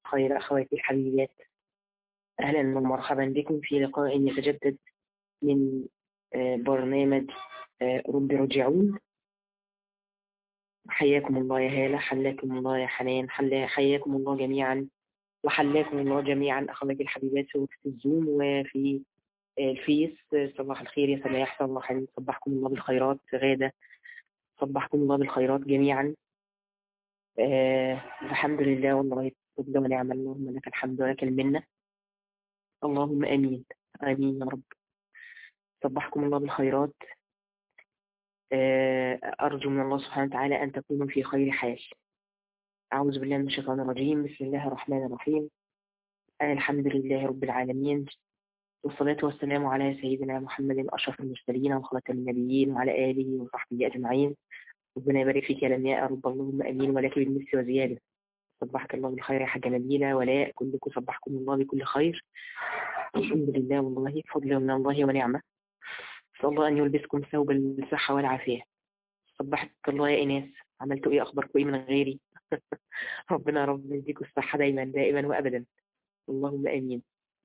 خير أخواتي الحبيبات أهلا ومرحبا بكم في لقاء يتجدد من برنامج رب رجعون حياكم الله يا هالة حلاكم الله يا حنان حياكم الله جميعا وحلاكم الله جميعا أخواتي الحبيبات في وقت الزوم وفي الفيس صباح الخير يا سماح صباح صبحكم الله بالخيرات غادة صبحكم الله بالخيرات جميعا آه الحمد لله والله فضل ونعم اللهم لك الحمد ولك المنة اللهم امين امين يا رب صبحكم الله بالخيرات آه ارجو من الله سبحانه وتعالى ان تكونوا في خير حال اعوذ بالله من الشيطان الرجيم بسم الله الرحمن الرحيم آه الحمد لله رب العالمين والصلاة والسلام على سيدنا محمد أشرف المرسلين وخاتم النبيين وعلى آله وصحبه أجمعين ربنا يبارك فيك يا لمياء رب اللهم امين ولك بالمس وزياده صبحك الله بالخير يا حاجه نبيله ولاء كلكم صبحكم الله بكل خير الحمد لله والله فضل من الله ونعمه نسال الله ان يلبسكم ثوب الصحه والعافيه صبحك الله يا ايناس عملتوا ايه اخباركم ايه من غيري ربنا رب يديكم الصحه دايما دائما وابدا اللهم امين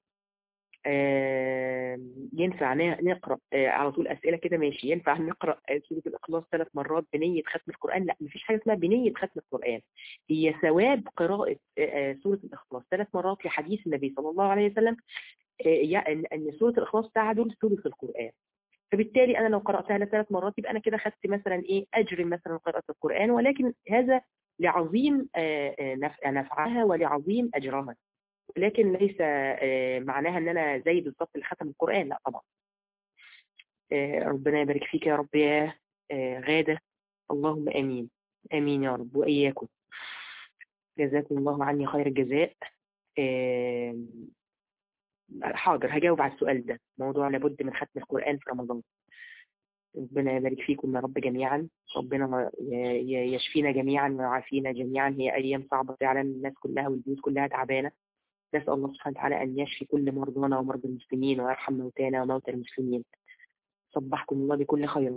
آه ينفع نقرأ آه على طول أسئلة كده ماشي ينفع نقرأ آه سورة الإخلاص ثلاث مرات بنية ختم القرآن لا مفيش حاجة اسمها بنية ختم القرآن هي ثواب قراءة سورة الإخلاص ثلاث مرات لحديث النبي صلى الله عليه وسلم يعني أن سورة الإخلاص تعدل ثلث القرآن فبالتالي أنا لو قرأتها ثلاث مرات يبقى أنا كده خدت مثلا إيه أجر مثلا قراءة القرآن ولكن هذا لعظيم نفعها ولعظيم أجرها لكن ليس معناها ان انا زي بالظبط اللي ختم القران لا طبعا ربنا يبارك فيك يا رب يا غاده اللهم امين امين يا رب واياكم جزاكم الله عني خير الجزاء حاضر هجاوب على السؤال ده موضوع لابد من ختم القران في رمضان ربنا يبارك فيكم يا رب جميعا ربنا يشفينا جميعا ويعافينا جميعا هي ايام صعبه فعلا الناس كلها والبيوت كلها تعبانه نسأل الله سبحانه وتعالى أن يشفي كل مرضانا ومرضى المسلمين ويرحم موتانا وموتى المسلمين صبحكم الله بكل خير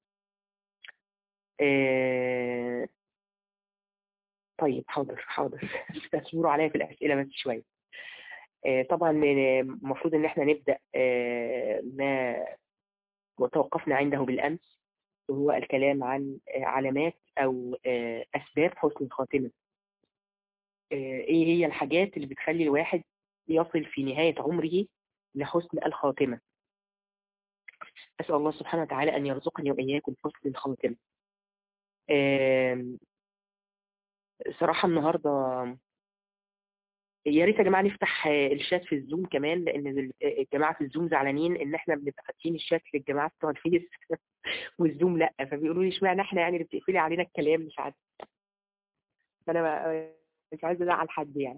آه طيب حاضر حاضر تصبروا عليا في الأسئلة بس شوية آه طبعا المفروض ان احنا نبدأ آه ما وتوقفنا عنده بالأمس وهو الكلام عن علامات أو أسباب حسن الخاتمة ايه هي الحاجات اللي بتخلي الواحد يصل في نهاية عمره لحسن الخاتمة أسأل الله سبحانه وتعالى أن يرزقني وإياكم حسن الخاتمة صراحة النهاردة يا ريت يا جماعة نفتح الشات في الزوم كمان لأن الجماعة في الزوم زعلانين إن إحنا بنبقى فاتحين الشات للجماعة بتوع الفيس والزوم لأ فبيقولوا لي اشمعنى إحنا يعني اللي بتقفلي علينا الكلام مش عارف فأنا مش عايزه ازعل حد يعني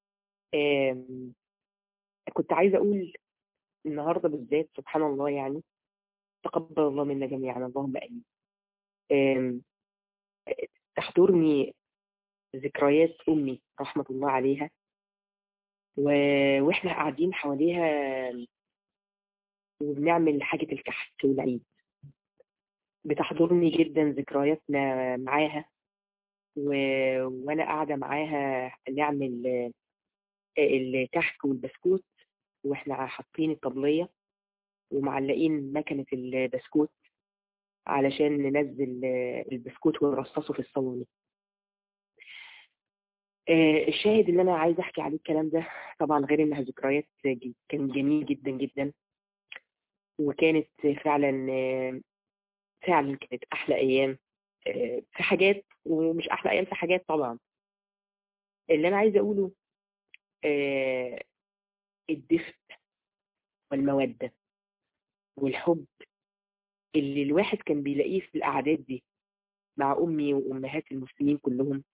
كنت عايزه اقول النهارده بالذات سبحان الله يعني تقبل الله منا جميعا اللهم امين تحضرني ذكريات امي رحمه الله عليها و... واحنا قاعدين حواليها وبنعمل حاجه الكحك والعيد بتحضرني جدا ذكرياتنا معاها و... وانا قاعده معاها نعمل الكحك والبسكوت واحنا حاطين الطبليه ومعلقين مكنه البسكوت علشان ننزل البسكوت ونرصصه في الصواني الشاهد اللي انا عايزه احكي عليه الكلام ده طبعا غير انها ذكريات كان جميل جدا جدا وكانت فعلا فعلا كانت احلى ايام في حاجات ومش احلى ايام في حاجات طبعا اللي انا عايزه اقوله آه الدفء والموده والحب اللي الواحد كان بيلاقيه في الاعداد دي مع امي وامهات المسلمين كلهم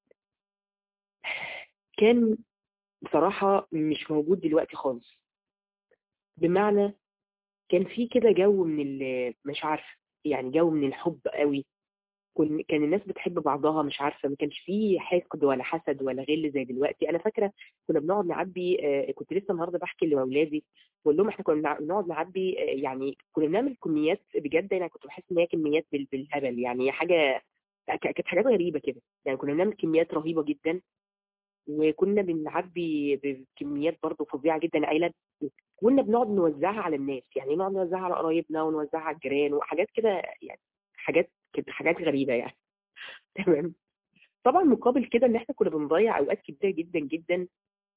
كان بصراحه مش موجود دلوقتي خالص بمعنى كان في كده جو من مش عارفه يعني جو من الحب قوي كان الناس بتحب بعضها مش عارفه ما كانش فيه حقد ولا حسد ولا غل زي دلوقتي انا فاكره كنا بنقعد نعبي كنت لسه النهارده بحكي لاولادي بقول لهم احنا كنا بنقعد نعبي يعني كنا بنعمل كميات بجد انا كنت بحس ان هي كميات بالهبل يعني حاجه كانت حاجات غريبه كده يعني كنا بنعمل كميات رهيبه جدا وكنا بنعبي بكميات برضه فظيعه جدا عيلة كنا بنقعد نوزعها على الناس يعني نقعد نوزعها على قرايبنا ونوزعها على الجيران وحاجات كده يعني حاجات كده حاجات غريبه يعني تمام طبعا مقابل كده ان احنا كنا بنضيع اوقات كتير جدا جدا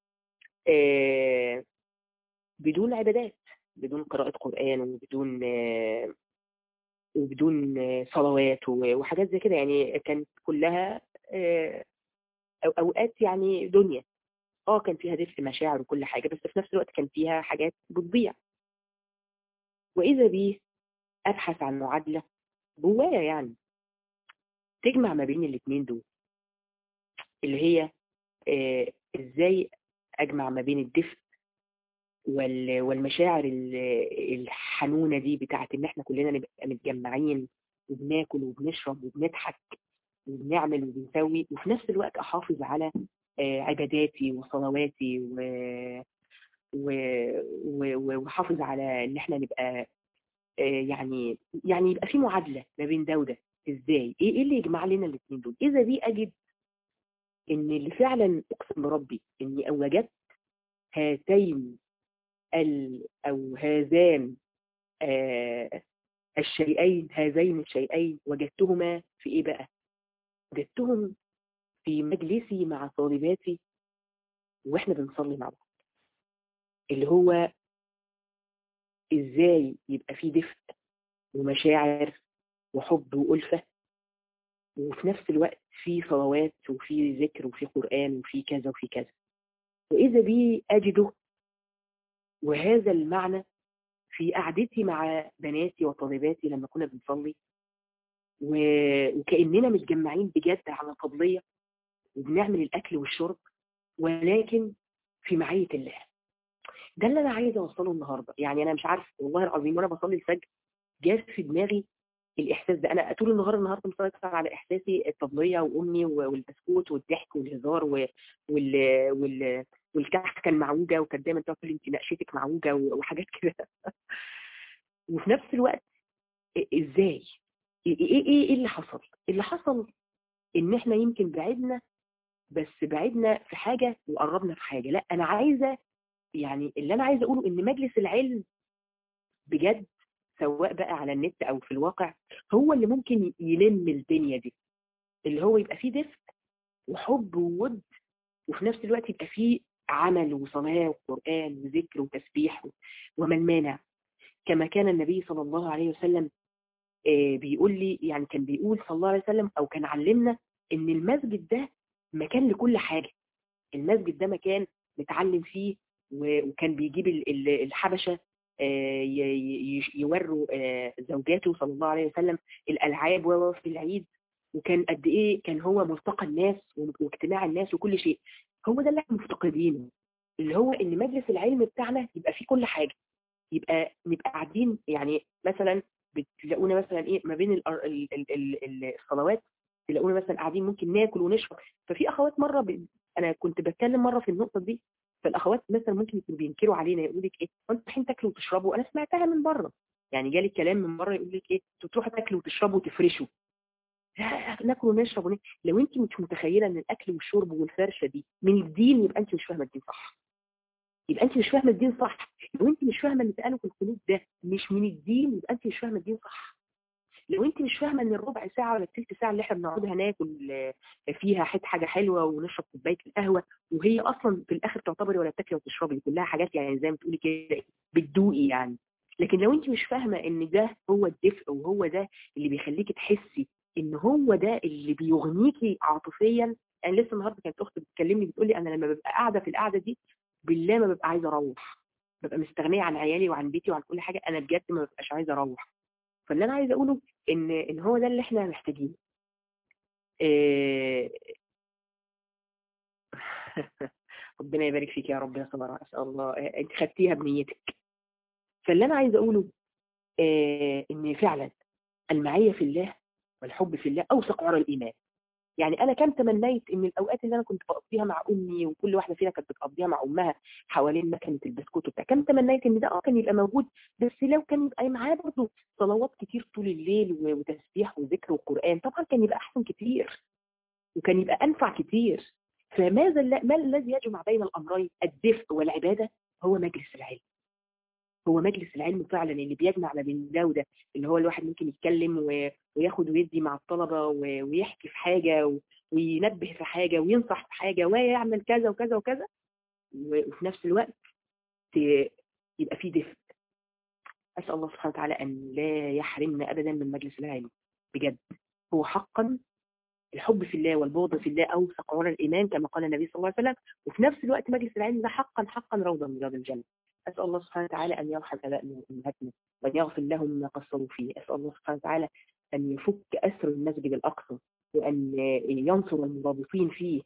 آه بدون عبادات بدون قراءة قرآن وبدون آه وبدون آه صلوات وحاجات زي كده يعني كانت كلها آه اوقات يعني دنيا اه كان فيها دفء مشاعر وكل حاجة بس في نفس الوقت كان فيها حاجات بتضيع وإذا بيه أبحث عن معادلة جوايا يعني تجمع ما بين الاثنين دول اللي هي آه ازاي اجمع ما بين الدفء وال والمشاعر الحنونة دي بتاعت ان احنا كلنا نبقى متجمعين وبناكل وبنشرب وبنضحك وبنعمل وبنسوي وفي نفس الوقت احافظ على آه عباداتي وصلواتي و وحافظ على ان احنا نبقى آه يعني يعني يبقى في معادله ما بين ده وده ازاي ايه ايه اللي يجمع لنا الاثنين دول اذا دي اجد ان اللي فعلا اقسم بربي اني او وجدت هاتين ال او هذان آه الشيئين هذين الشيئين وجدتهما في ايه بقى وجدتهم في مجلسي مع طالباتي واحنا بنصلي مع بعض اللي هو ازاي يبقى في دفء ومشاعر وحب وألفة وفي نفس الوقت في صلوات وفي ذكر وفي قرآن وفي كذا وفي كذا وإذا بي أجده وهذا المعنى في قعدتي مع بناتي وطالباتي لما كنا بنصلي و... وكأننا متجمعين بجد على طبلية وبنعمل الأكل والشرب ولكن في معية الله ده اللي أنا عايزة أوصله النهاردة يعني أنا مش عارف والله العظيم وأنا بصلي الفجر جاء في دماغي الاحساس ده انا طول النهار النهارده مسيطر على احساسي الطبليه وامي والبسكوت والضحك والهزار وال وال والكحكه المعوجه وكانت دايما تقول لي انت نقشتك معوجه وحاجات كده وفي نفس الوقت ازاي ايه ايه ايه اللي حصل اللي حصل ان احنا يمكن بعدنا بس بعدنا في حاجه وقربنا في حاجه لا انا عايزه يعني اللي انا عايزه اقوله ان مجلس العلم بجد سواء بقى على النت او في الواقع هو اللي ممكن يلم الدنيا دي اللي هو يبقى فيه دفء وحب وود وفي نفس الوقت يبقى فيه عمل وصلاة وقرآن وذكر وتسبيح وما المانع كما كان النبي صلى الله عليه وسلم بيقول لي يعني كان بيقول صلى الله عليه وسلم او كان علمنا ان المسجد ده مكان لكل حاجة المسجد ده مكان نتعلم فيه وكان بيجيب الحبشة يوروا زوجاته صلى الله عليه وسلم الالعاب وفي العيد وكان قد ايه كان هو ملتقى الناس واجتماع الناس وكل شيء هو ده اللي احنا مفتقدينه اللي هو ان مجلس العلم بتاعنا يبقى فيه كل حاجه يبقى نبقى قاعدين يعني مثلا بتلاقونا مثلا ايه ما بين ال ال ال ال الصلوات تلاقونا مثلا قاعدين ممكن ناكل ونشرب ففي اخوات مره ب... انا كنت بتكلم مره في النقطه دي فالاخوات مثلا ممكن يكونوا بينكروا علينا يقول لك ايه انتوا رايحين تاكلوا وتشربوا انا سمعتها من بره يعني جالي الكلام من بره يقول لك ايه انتوا تروحوا تاكلوا وتشربوا وتفرشوا ناكل ونشرب وناكل. لو انت مش متخيله ان الاكل والشرب والفرشه دي من الدين يبقى انت مش فاهمه الدين صح يبقى انت مش فاهمه الدين صح لو انت مش فاهمه ان تالف القلوب ده مش من الدين يبقى انت مش فاهمه الدين صح لو انت مش فاهمه ان الربع ساعه ولا الثلث ساعه اللي احنا بنقعدها ناكل فيها حته حاجه حلوه ونشرب كوبايه القهوه وهي اصلا في الاخر تعتبري ولا بتاكلي وتشربي كلها حاجات يعني زي ما تقولي كده بتدوقي يعني لكن لو انت مش فاهمه ان ده هو الدفء وهو ده اللي بيخليكي تحسي ان هو ده اللي بيغنيكي عاطفيا يعني لسه النهارده كانت اختي بتكلمني بتقول لي انا لما ببقى قاعده في القعده دي بالله ما ببقى عايزه اروح ببقى مستغنيه عن عيالي وعن بيتي وعن كل حاجه انا بجد ما ببقاش عايزه اروح فاللي انا عايزه اقوله ان ان هو ده اللي احنا محتاجينه إيه... ربنا يبارك فيك يا رب يا سمره اسال الله انت خدتيها بنيتك فاللي انا عايزه اقوله إيه... ان فعلا المعيه في الله والحب في الله اوثق عرى الايمان يعني انا كم تمنيت ان الاوقات اللي انا كنت بقضيها مع امي وكل واحده فينا كانت بتقضيها مع امها حوالين مكنه البسكوت وبتاع كم تمنيت ان ده اه كان يبقى موجود بس لو كان يبقى معاه برضه صلوات كتير طول الليل وتسبيح وذكر وقران طبعا كان يبقى احسن كتير وكان يبقى انفع كتير فماذا ما الذي يجمع بين الأمرين الدفء والعبادة هو مجلس العلم هو مجلس العلم فعلا اللي بيجمع ما بين ده وده اللي هو الواحد ممكن يتكلم وياخد ويدي مع الطلبة ويحكي في حاجة وينبه في حاجة وينصح في حاجة ويعمل كذا وكذا وكذا وفي نفس الوقت يبقى في دفء أسأل الله سبحانه وتعالى أن لا يحرمنا أبدا من مجلس العلم بجد هو حقا الحب في الله والبغض في الله أوثق عرى الإيمان كما قال النبي صلى الله عليه وسلم وفي نفس الوقت مجلس العلم ده حقا حقا روضة من رياض الجنة أسأل الله سبحانه وتعالى أن يرحم أبائنا وأمهاتنا وأن يغفر لهم ما قصروا فيه أسأل الله سبحانه وتعالى أن يفك أسر المسجد الأقصى وأن ينصر المرابطين فيه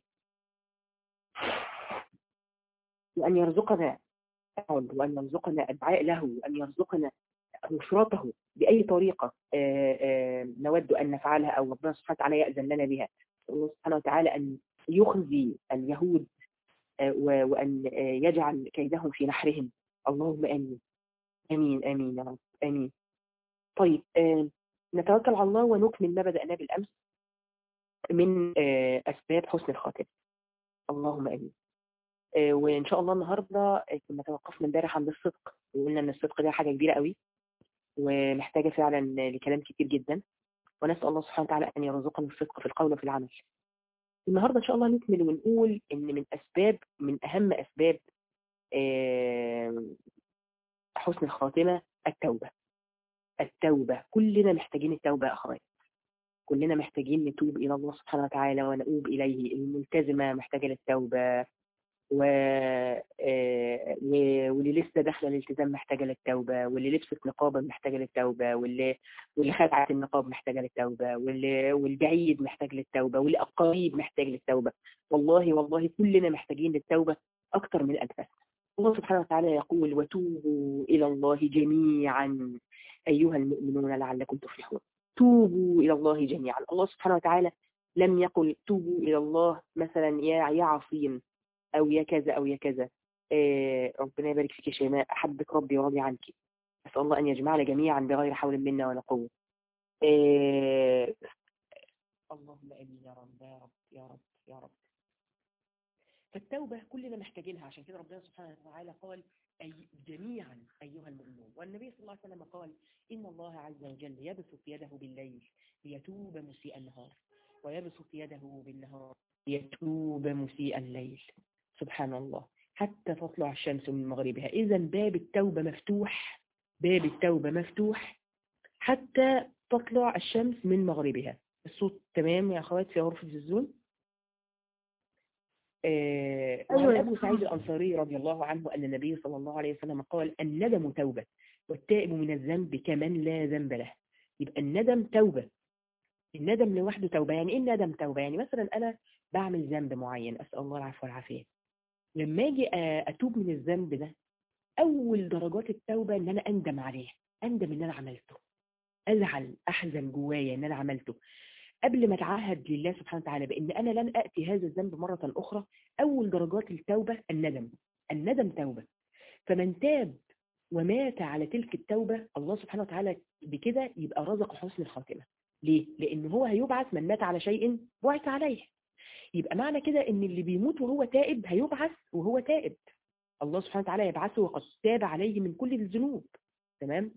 وأن يرزقنا وأن يرزقنا الدعاء له وأن يرزقنا نصرته بأي طريقة نود أن نفعلها أو ربنا سبحانه وتعالى يأذن لنا بها الله سبحانه وتعالى أن يخزي اليهود وأن يجعل كيدهم في نحرهم اللهم آمين آمين آمين يا رب آمين طيب نتوكل على الله ونكمل ما بدأناه بالأمس من أسباب حسن الخاتمة اللهم آمين وإن شاء الله النهاردة كنا توقفنا امبارح عند الصدق وقلنا إن الصدق ده حاجة كبيرة قوي ومحتاجة فعلا لكلام كتير جدا ونسأل الله سبحانه وتعالى أن يرزقنا الصدق في القول وفي العمل النهاردة إن شاء الله نكمل ونقول إن من أسباب من أهم أسباب حسن الخاتمة التوبة التوبة كلنا محتاجين التوبة يا أخوات كلنا محتاجين نتوب إلى الله سبحانه وتعالى ونؤوب إليه الملتزمة محتاجة للتوبة و... واللي لسه داخله الالتزام محتاجه للتوبه واللي لبست نقابا محتاجه للتوبه واللي واللي خلعت النقاب محتاجه للتوبه واللي والبعيد محتاج للتوبه واللي القريب محتاج للتوبه والله والله كلنا محتاجين للتوبه اكثر من انفسنا الله سبحانه وتعالى يقول وتوبوا الى الله جميعا ايها المؤمنون لعلكم تفلحون توبوا الى الله جميعا الله سبحانه وتعالى لم يقل توبوا الى الله مثلا يا يا عصيم أو يا كذا أو يا كذا آه ربنا يبارك فيك يا شيماء أحبك ربي وراضي عنك أسأل الله أن يجمعنا جميعا بغير حول منا ولا قوة آه اللهم آمين يا رب يا رب يا رب يا رب فالتوبة كلنا محتاجينها عشان كده ربنا سبحانه وتعالى قال أي جميعا أيها المؤمنون والنبي صلى الله عليه وسلم قال إن الله عز وجل يبسط يده بالليل ليتوب مسيء النهار ويبسط يده بالنهار ليتوب مسيء الليل سبحان الله حتى تطلع الشمس من مغربها إذا باب التوبة مفتوح باب التوبة مفتوح حتى تطلع الشمس من مغربها الصوت تمام يا أخوات في غرفة الزون آه وعن أبو سعيد الأنصاري رضي الله عنه أن النبي صلى الله عليه وسلم قال الندم توبة والتائب من الذنب كمن لا ذنب له يبقى الندم توبة الندم لوحده توبة يعني إيه الندم توبة يعني مثلا أنا بعمل ذنب معين أسأل الله العفو والعافية لما أجي أتوب من الذنب ده أول درجات التوبة إن أنا أندم عليه أندم إن أنا عملته أزعل أحزن جوايا إن أنا عملته قبل ما أتعهد لله سبحانه وتعالى بإن أنا لن أأتي هذا الذنب مرة أخرى أول درجات التوبة الندم الندم توبة فمن تاب ومات على تلك التوبة الله سبحانه وتعالى بكده يبقى رزق حسن الخاتمة ليه؟ لأن هو هيبعث من مات على شيء بعث عليه يبقى معنى كده ان اللي بيموت وهو تائب هيبعث وهو تائب الله سبحانه وتعالى يبعثه وقد تاب عليه من كل الذنوب تمام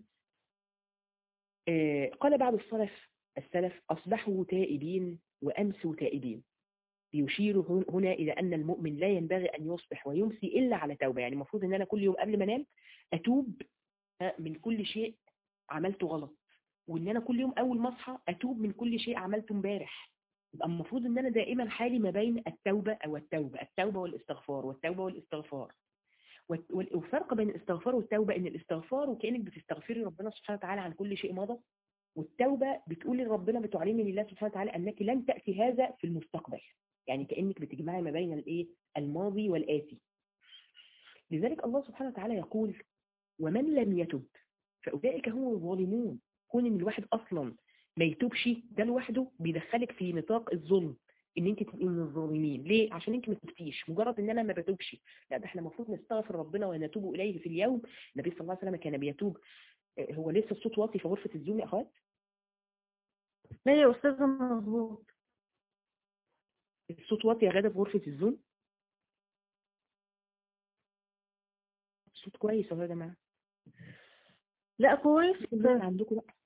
آه قال بعض السلف السلف أصبحوا تائبين وأمسوا تائبين يشير هنا إلى أن المؤمن لا ينبغي أن يصبح ويمسي إلا على توبة يعني المفروض أن أنا كل يوم قبل ما أنام أتوب من كل شيء عملته غلط وأن أنا كل يوم أول ما أصحى أتوب من كل شيء عملته امبارح يبقى المفروض ان انا دائما حالي ما بين التوبة او التوبة التوبة والاستغفار والتوبة والاستغفار والفرق بين الاستغفار والتوبة ان الاستغفار وكأنك بتستغفري ربنا سبحانه وتعالى عن كل شيء مضى والتوبة بتقولي لربنا بتعلمي لله سبحانه وتعالى انك لن تأتي هذا في المستقبل يعني كأنك بتجمعي ما بين الايه الماضي والآتي لذلك الله سبحانه وتعالى يقول ومن لم يتب فأولئك هم الظالمون كون ان الواحد اصلا ما يتوبش ده لوحده بيدخلك في نطاق الظلم ان انت تبقي من الظالمين ليه عشان انت ما تبتيش مجرد ان انا ما بتوبش لا ده احنا المفروض نستغفر ربنا ونتوب اليه في اليوم النبي صلى الله عليه وسلم كان بيتوب هو لسه الصوت واطي في غرفه الزوم يا اخوات لا يا استاذه مظبوط الصوت واطي يا غادة في غرفة الزوم الصوت كويس اهو يا جماعة لا كويس من عندكم بقى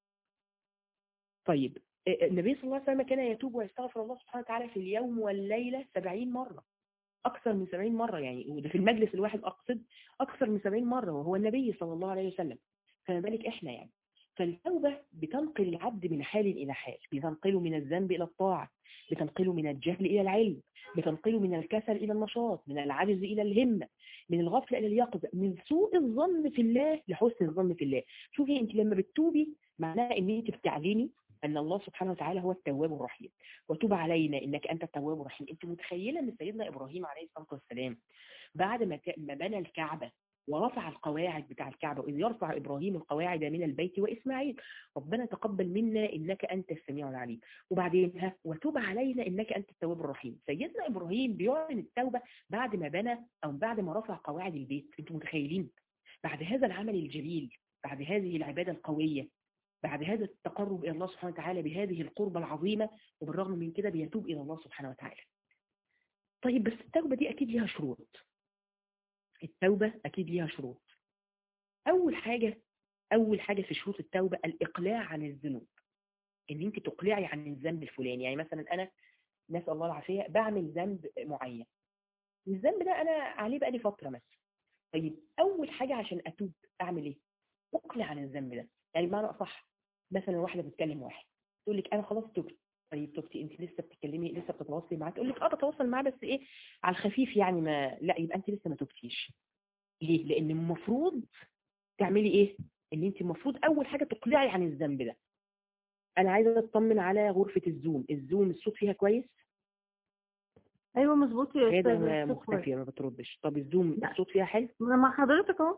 طيب آه، النبي صلى الله عليه وسلم كان يتوب ويستغفر الله سبحانه وتعالى في اليوم والليلة سبعين مرة أكثر من سبعين مرة يعني وده في المجلس الواحد أقصد أكثر من سبعين مرة وهو النبي صلى الله عليه وسلم فما بالك إحنا يعني فالتوبة بتنقل العبد من حال إلى حال بتنقله من الذنب إلى الطاعة بتنقله من الجهل إلى العلم بتنقله من الكسل إلى النشاط من العجز إلى الهمة من الغفلة إلى اليقظة من سوء الظن في الله لحسن الظن في الله شوفي أنت لما بتتوبي معناها أن أنت بتعلمي أن الله سبحانه وتعالى هو التواب الرحيم وتوب علينا إنك أنت التواب الرحيم أنت متخيلة أن سيدنا إبراهيم عليه الصلاة والسلام بعد ما ك- ما بنى الكعبة ورفع القواعد بتاع الكعبة وإذ يرفع إبراهيم القواعد من البيت وإسماعيل ربنا تقبل منا إنك أنت السميع العليم وبعدين ها وتوب علينا إنك أنت التواب الرحيم سيدنا إبراهيم بيعلن التوبة بعد ما بنى أو بعد ما رفع قواعد البيت أنتم متخيلين بعد هذا العمل الجليل بعد هذه العبادة القوية بعد هذا التقرب إلى الله سبحانه وتعالى بهذه القربة العظيمة وبالرغم من كده بيتوب إلى الله سبحانه وتعالى طيب بس التوبة دي أكيد ليها شروط التوبة أكيد ليها شروط أول حاجة أول حاجة في شروط التوبة الإقلاع عن الذنوب إن أنت تقلعي عن الذنب الفلاني يعني مثلا أنا نسأل الله العافية بعمل ذنب معين الذنب ده أنا عليه بقالي فترة مثلا طيب أول حاجة عشان أتوب أعمل إيه؟ أقلع عن الذنب ده يعني بمعنى أصح مثلا واحدة بتكلم واحد تقول لك أنا خلاص تبت طيب تبتي انت لسه بتتكلمي لسه بتتواصلي معاه تقول لك اه بتواصل معاه بس ايه على الخفيف يعني ما لا يبقى انت لسه ما تبتيش ليه لان المفروض تعملي ايه ان انت المفروض اول حاجه تقلعي عن الذنب ده انا عايزه اطمن على غرفه الزوم الزوم الصوت فيها كويس ايوه مظبوط يا غاده استاذ ما الصوت كويس. مختفيه ما بتردش طب الزوم لا. الصوت فيها حلو انا مع حضرتك اهو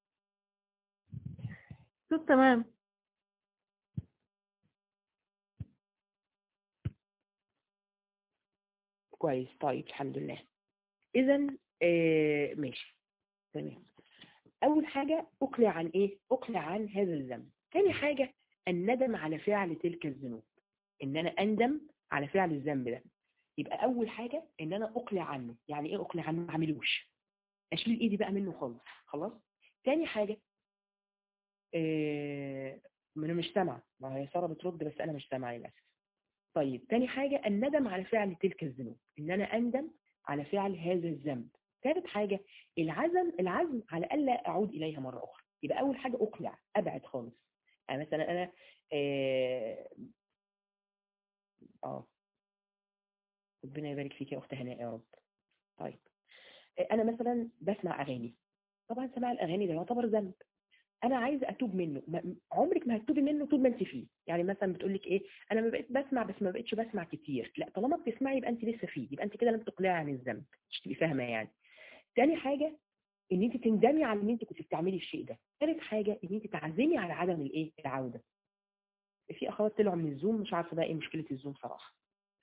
صوت تمام كويس طيب الحمد لله اذا آه ماشي تمام اول حاجه اقلع عن ايه اقلع عن هذا الذنب ثاني حاجه الندم على فعل تلك الذنوب ان انا اندم على فعل الذنب ده يبقى اول حاجه ان انا اقلع عنه يعني ايه اقلع عنه ما اعملوش اشيل ايدي بقى منه خالص خلاص تاني حاجه آه ما انا مش سامعه ما هي ساره بترد بس انا مش سامعه للاسف طيب تاني حاجه الندم على فعل تلك الذنوب ان انا اندم على فعل هذا الذنب ثالث حاجه العزم العزم على الا اعود اليها مره اخرى يبقى اول حاجه اقلع ابعد خالص يعني مثلا انا اه, آه. ربنا يبارك فيك يا اخت هناء يا رب طيب آه، انا مثلا بسمع اغاني طبعا سماع الاغاني ده يعتبر ذنب انا عايزه اتوب منه ما- عمرك ما هتتوبي منه طول ما انت فيه يعني مثلا بتقول لك ايه انا ما بقيت بسمع بس ما بقتش بسمع كتير لا طالما بتسمعي يبقى انت لسه فيه يبقى انت كده لم تقلعي عن الذنب مش تبقي فاهمه يعني تاني حاجه ان انت تندمي على ان انت كنت بتعملي الشيء ده ثالث حاجه ان انت تعزمي على عدم الايه العوده في اخوات طلعوا من الزوم مش عارفه بقى ايه مشكله الزوم صراحه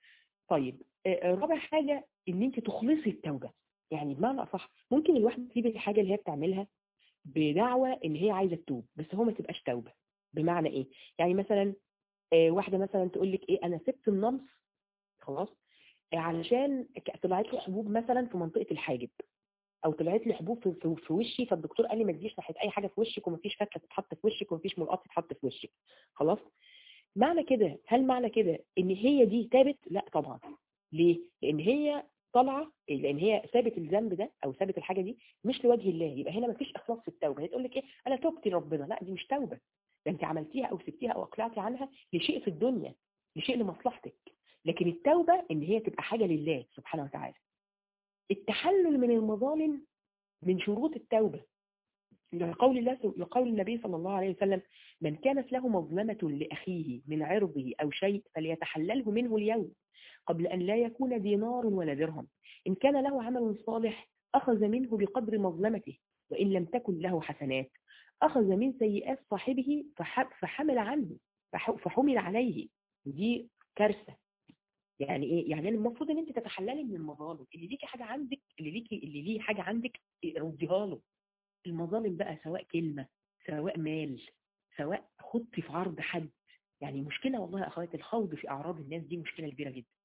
طيب آه، آه، رابع حاجه ان انت تخلصي التوبه يعني بمعنى اصح ممكن الواحد يسيب الحاجه اللي هي بتعملها بدعوى ان هي عايزه تتوب بس هو ما تبقاش توبه بمعنى ايه يعني مثلا آه، واحده مثلا تقول لك ايه انا سبت النمص خلاص آه، علشان ك- طلعت لي حبوب مثلا في منطقه الحاجب او طلعت لي حبوب في, في, في وشي فالدكتور قال لي ما تجيش ناحيه اي حاجه في وشك ومفيش فتله تتحط في وشك ومفيش ملقط تتحط في وشك خلاص معنى كده هل معنى كده ان هي دي تابت لا طبعا ليه لان هي طالعه لان هي سابت الذنب ده او سابت الحاجه دي مش لوجه الله يبقى هنا مفيش اخلاص في التوبه هي تقول لك ايه انا تبت لربنا لا دي مش توبه ده انت عملتيها او سبتيها او اقلعتي عنها لشيء في الدنيا لشيء لمصلحتك لكن التوبه ان هي تبقى حاجه لله سبحانه وتعالى التحلل من المظالم من شروط التوبه لقول الله لقول النبي صلى الله عليه وسلم من كانت له مظلمة لأخيه من عرضه أو شيء فليتحلله منه اليوم قبل أن لا يكون دينار ولا درهم إن كان له عمل صالح أخذ منه بقدر مظلمته وإن لم تكن له حسنات أخذ من سيئات صاحبه فح- فحمل عنه فح- فحمل عليه دي كارثة يعني ايه يعني المفروض ان انت تتحللي من المظالم اللي ليكي حاجه عندك اللي ليكي اللي ليه حاجه عندك رديها له المظالم بقى سواء كلمه سواء مال سواء خضتي في عرض حد يعني مشكله والله يا اخواتي الخوض في اعراض الناس دي مشكله كبيره جدا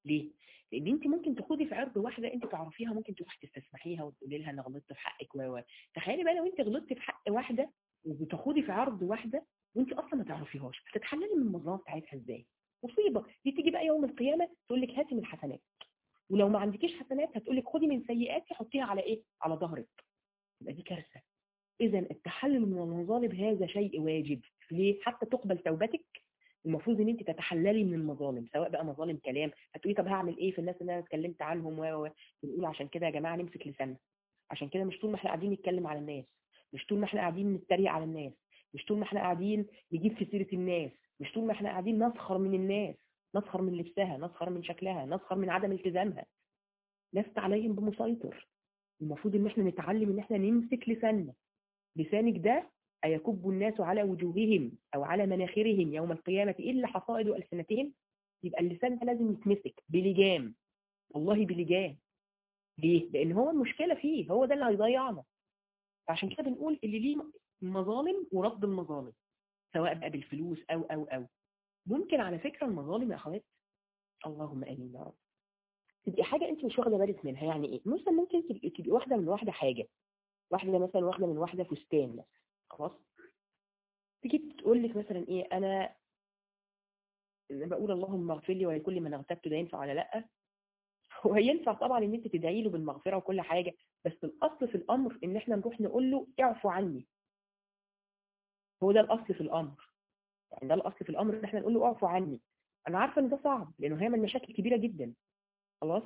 ليه لان انت ممكن تخوضي في عرض واحده انت تعرفيها ممكن تروحي تستسمحيها وتقولي لها انا غلطت في حقك و تخيلي بقى لو انت غلطتي في حق واحده وبتخوضي في عرض واحده وانت اصلا ما تعرفيهاش هتتحللي من المظلمه بتاعتها ازاي مصيبه دي تيجي بقى يوم القيامه تقول لك هاتي من حسنات ولو ما عندكيش حسنات هتقول لك خدي من سيئاتي حطيها على ايه على ظهرك يبقى دي كارثه اذا التحلل من المظالم هذا شيء واجب ليه حتى تقبل توبتك المفروض ان انت تتحللي من المظالم سواء بقى مظالم كلام هتقولي طب هعمل ايه في الناس اللي انا اتكلمت عنهم و بنقول عشان كده يا جماعه نمسك لساننا عشان كده مش طول ما احنا قاعدين نتكلم على الناس مش طول ما احنا قاعدين نتريق على الناس مش طول ما احنا قاعدين نجيب في سيره الناس مش طول ما احنا قاعدين نسخر من الناس نسخر من لبسها نسخر من شكلها نسخر من عدم التزامها لست عليهم بمسيطر المفروض ان احنا نتعلم ان احنا نمسك لساننا لسانك ده أيكب الناس على وجوههم أو على مناخرهم يوم القيامة إلا حصائد ألسنتهم يبقى اللسان ده لازم يتمسك بلجام والله بلجام ليه؟ لأن هو المشكلة فيه هو ده اللي هيضيعنا فعشان كده بنقول اللي ليه مظالم ورد المظالم سواء بقى بالفلوس أو أو أو ممكن على فكرة المظالم يا أخوات اللهم آمين يا رب تبقي حاجة أنت مش واخدة بالك منها يعني إيه؟ مثلا ممكن تبقي, تبقي واحدة من واحدة حاجة واحدة مثلا واحدة من واحدة فستان مثلا خلاص تيجي تقول لك مثلا ايه انا انا بقول اللهم اغفر لي ولكل من اغتبت ده ينفع ولا لا هو ينفع طبعا ان انت تدعي له بالمغفره وكل حاجه بس الاصل في الامر ان احنا نروح نقول له اعفو عني هو ده الاصل في الامر يعني ده الاصل في الامر ان احنا نقول له اعفو عني انا عارفه ان ده صعب لانه هيعمل مشاكل كبيره جدا خلاص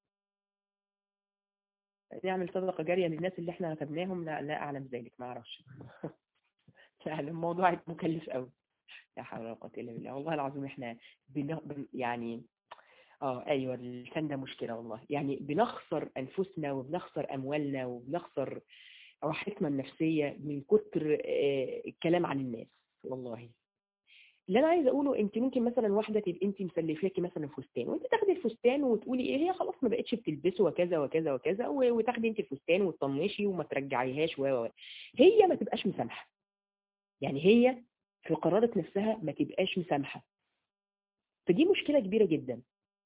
نعمل صدقه جاريه للناس اللي احنا كتبناهم لا لا اعلم ذلك ما اعرفش يعني الموضوع مكلف قوي لا حول ولا قوه الا بالله والله العظيم احنا بن... يعني اه ايوه اللسان ده مشكله والله يعني بنخسر انفسنا وبنخسر اموالنا وبنخسر راحتنا النفسيه من كتر آه الكلام عن الناس والله اللي انا عايزه اقوله انت ممكن مثلا واحده تبقى انت مسلفاكي مثلا فستان وانت تاخدي الفستان وتقولي ايه هي خلاص ما بقتش بتلبسه وكذا وكذا وكذا وتاخدي انت الفستان وتطنشي وما ترجعيهاش و هي ما تبقاش مسامحه يعني هي في قرارة نفسها ما تبقاش مسامحة فدي مشكلة كبيرة جدا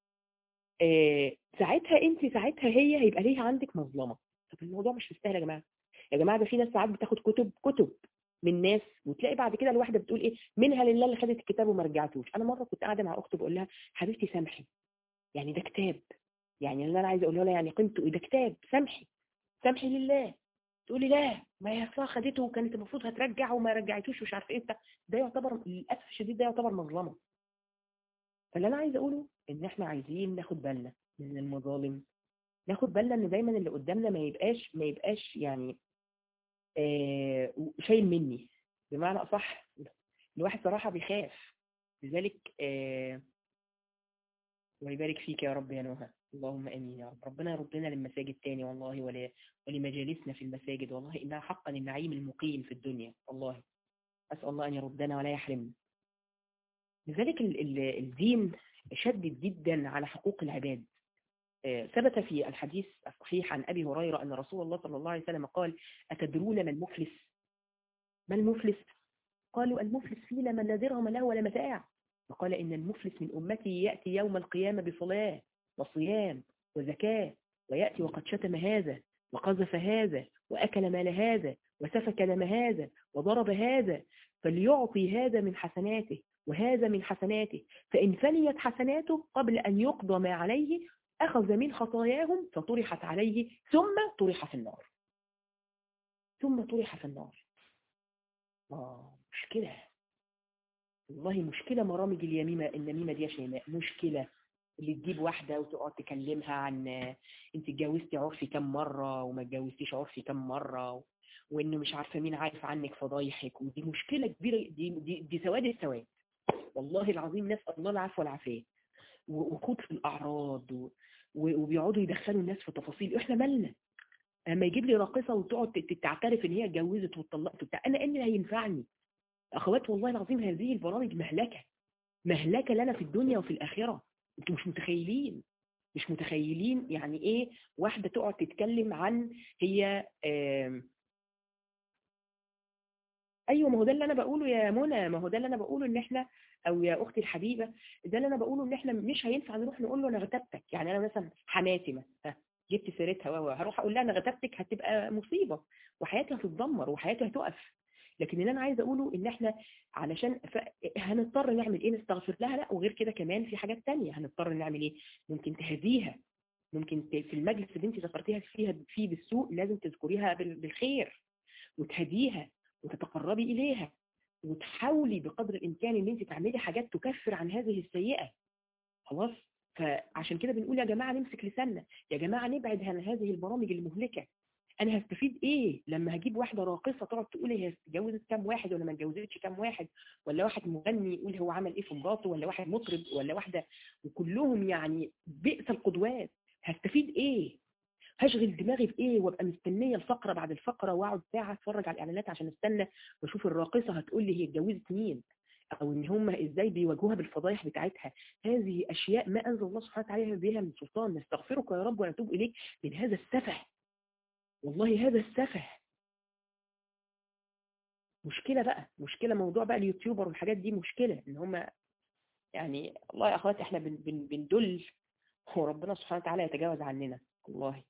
آه ساعتها انت ساعتها هي هيبقى ليها عندك مظلمة طب الموضوع مش مستاهل يا جماعة يا جماعة ده في ناس ساعات بتاخد كتب كتب من ناس وتلاقي بعد كده الواحدة بتقول ايه منها لله اللي خدت الكتاب وما رجعتوش انا مرة كنت قاعدة مع اختي بقول لها حبيبتي سامحي يعني ده كتاب يعني اللي انا عايزه اقوله لها يعني قيمته ايه ده كتاب سامحي سامحي لله تقولي لا ما هي اصلا خدته وكانت المفروض هترجع وما رجعتوش ومش عارفه ايه ده يعتبر للاسف الشديد ده يعتبر مظلمه فاللي انا عايزه اقوله ان احنا عايزين ناخد بالنا من المظالم ناخد بالنا ان دايما اللي قدامنا ما يبقاش ما يبقاش يعني آه شايل مني بمعنى اصح الواحد صراحه بيخاف لذلك آه ويبارك فيك يا رب يا نهى اللهم امين يا رب ربنا يردنا للمساجد تاني والله ولا ولمجالسنا في المساجد والله انها حقا النعيم المقيم في الدنيا والله اسال الله ان يردنا ولا يحرمنا لذلك ال ال الدين شدد جدا على حقوق العباد ثبت في الحديث الصحيح عن ابي هريره ان رسول الله صلى الله عليه وسلم قال اتدرون ما المفلس ما المفلس قالوا المفلس فينا من لا درهم له ولا متاع فقال إن المفلس من أمتي يأتي يوم القيامة بصلاة وصيام وزكاة ويأتي وقد شتم هذا وقذف هذا وأكل مال هذا وسفك دم هذا وضرب هذا فليعطي هذا من حسناته وهذا من حسناته فإن فنيت حسناته قبل أن يقضى ما عليه أخذ من خطاياهم فطرحت عليه ثم طرح في النار ثم طرح في النار آه مشكلة والله مشكلة مرامج اليميمة النميمة دي يا شيماء مشكلة اللي تجيب واحدة وتقعد تكلمها عن انت اتجوزتي عرفي كم مرة وما اتجوزتيش عرفي كم مرة وانه مش عارفة مين عارف عنك فضايحك ودي مشكلة كبيرة دي, دي, دي سواد السواد والله العظيم نسأل الله العفو والعافية وخوض في الأعراض و... وبيقعدوا يدخلوا الناس في تفاصيل احنا مالنا لما يجيب لي راقصة وتقعد تعترف ان هي اتجوزت واتطلقت وبتاع انا ايه اللي هينفعني اخوات والله العظيم هذه البرامج مهلكة مهلكة لنا في الدنيا وفي الآخرة انتوا مش متخيلين مش متخيلين يعني ايه واحدة تقعد تتكلم عن هي ايوه ما هو ده اللي انا بقوله يا منى ما هو ده اللي انا بقوله ان احنا او يا اختي الحبيبه ده اللي انا بقوله ان احنا مش هينفع نروح نقول له انا غتبتك يعني انا مثلا حماتي مثلا جبت سيرتها وهو هروح اقول لها انا غتبتك هتبقى مصيبه وحياتي هتتدمر وحياتي هتقف لكن اللي انا عايزه اقوله ان احنا علشان ف... هنضطر نعمل ايه نستغفر لها لا وغير كده كمان في حاجات تانية هنضطر نعمل ايه ممكن تهديها ممكن ت... في المجلس اللي انت ذكرتيها فيها فيه بالسوء لازم تذكريها بال... بالخير وتهديها وتتقربي اليها وتحاولي بقدر الامكان ان انت تعملي حاجات تكفر عن هذه السيئه خلاص فعشان كده بنقول يا جماعه نمسك لساننا يا جماعه نبعد عن هذه البرامج المهلكه انا هستفيد ايه لما هجيب واحده راقصه تقعد تقول هي اتجوزت كام واحد ولا ما اتجوزتش كام واحد ولا واحد مغني يقول هو عمل ايه في مراته ولا واحد مطرب ولا واحده وكلهم يعني بئس القدوات هستفيد ايه هشغل دماغي في ايه وابقى مستنيه الفقره بعد الفقره واقعد ساعه اتفرج على الاعلانات عشان استنى واشوف الراقصه هتقول لي هي اتجوزت مين او ان هم ازاي بيواجهوها بالفضايح بتاعتها هذه اشياء ما انزل الله سبحانه وتعالى بها من سلطان نستغفرك يا رب ونتوب اليك من هذا السفه والله هذا السفه مشكلة بقى مشكلة موضوع بقى اليوتيوبر والحاجات دي مشكلة ان هم يعني الله يا اخوات احنا بن بن بندل وربنا سبحانه وتعالى يتجاوز عننا والله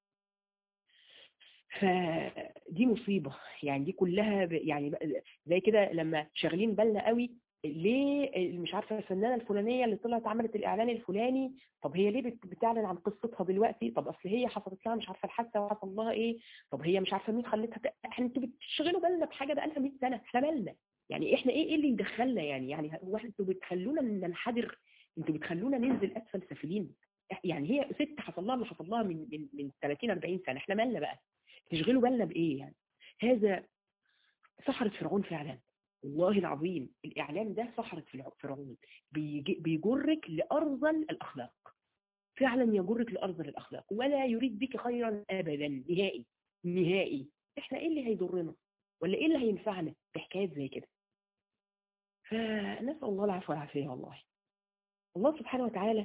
فدي مصيبة يعني دي كلها ب... يعني زي كده لما شاغلين بالنا قوي ليه مش عارفه الفنانه الفلانيه اللي طلعت عملت الاعلان الفلاني طب هي ليه بتعلن عن قصتها دلوقتي طب اصل هي حصلت لها مش عارفه الحادثه وحصل لها ايه طب هي مش عارفه مين خلتها ت... احنا انتوا بتشغلوا بالنا بحاجه بقى لها 100 سنه احنا مالنا يعني احنا ايه ايه اللي يدخلنا يعني يعني هو انتوا بتخلونا ننحدر انتوا بتخلونا ننزل اسفل سافلين يعني هي ست حصل لها اللي حصل لها من من من 30 40 سنه احنا مالنا بقى تشغلوا بالنا بايه يعني هذا سحرة فرعون فعلا والله العظيم الإعلام ده سحرة فرعون بيجرك لأرذل الأخلاق فعلا يجرك لأرذل الأخلاق ولا يريد بك خيرا أبدا نهائي نهائي احنا ايه اللي هيضرنا ولا ايه اللي هينفعنا في حكايات زي كده فنسأل الله العفو والعافية والله الله سبحانه وتعالى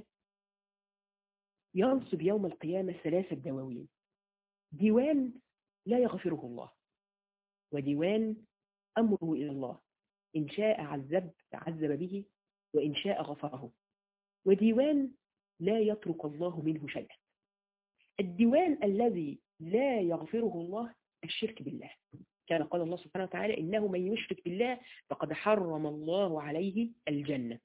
ينصب يوم القيامة ثلاثة دواوين ديوان لا يغفره الله وديوان أمره إلى الله إن شاء عذب عذب به وإن شاء غفره وديوان لا يترك الله منه شيئا الديوان الذي لا يغفره الله الشرك بالله كان قال الله سبحانه وتعالى إنه من يشرك بالله فقد حرم الله عليه الجنة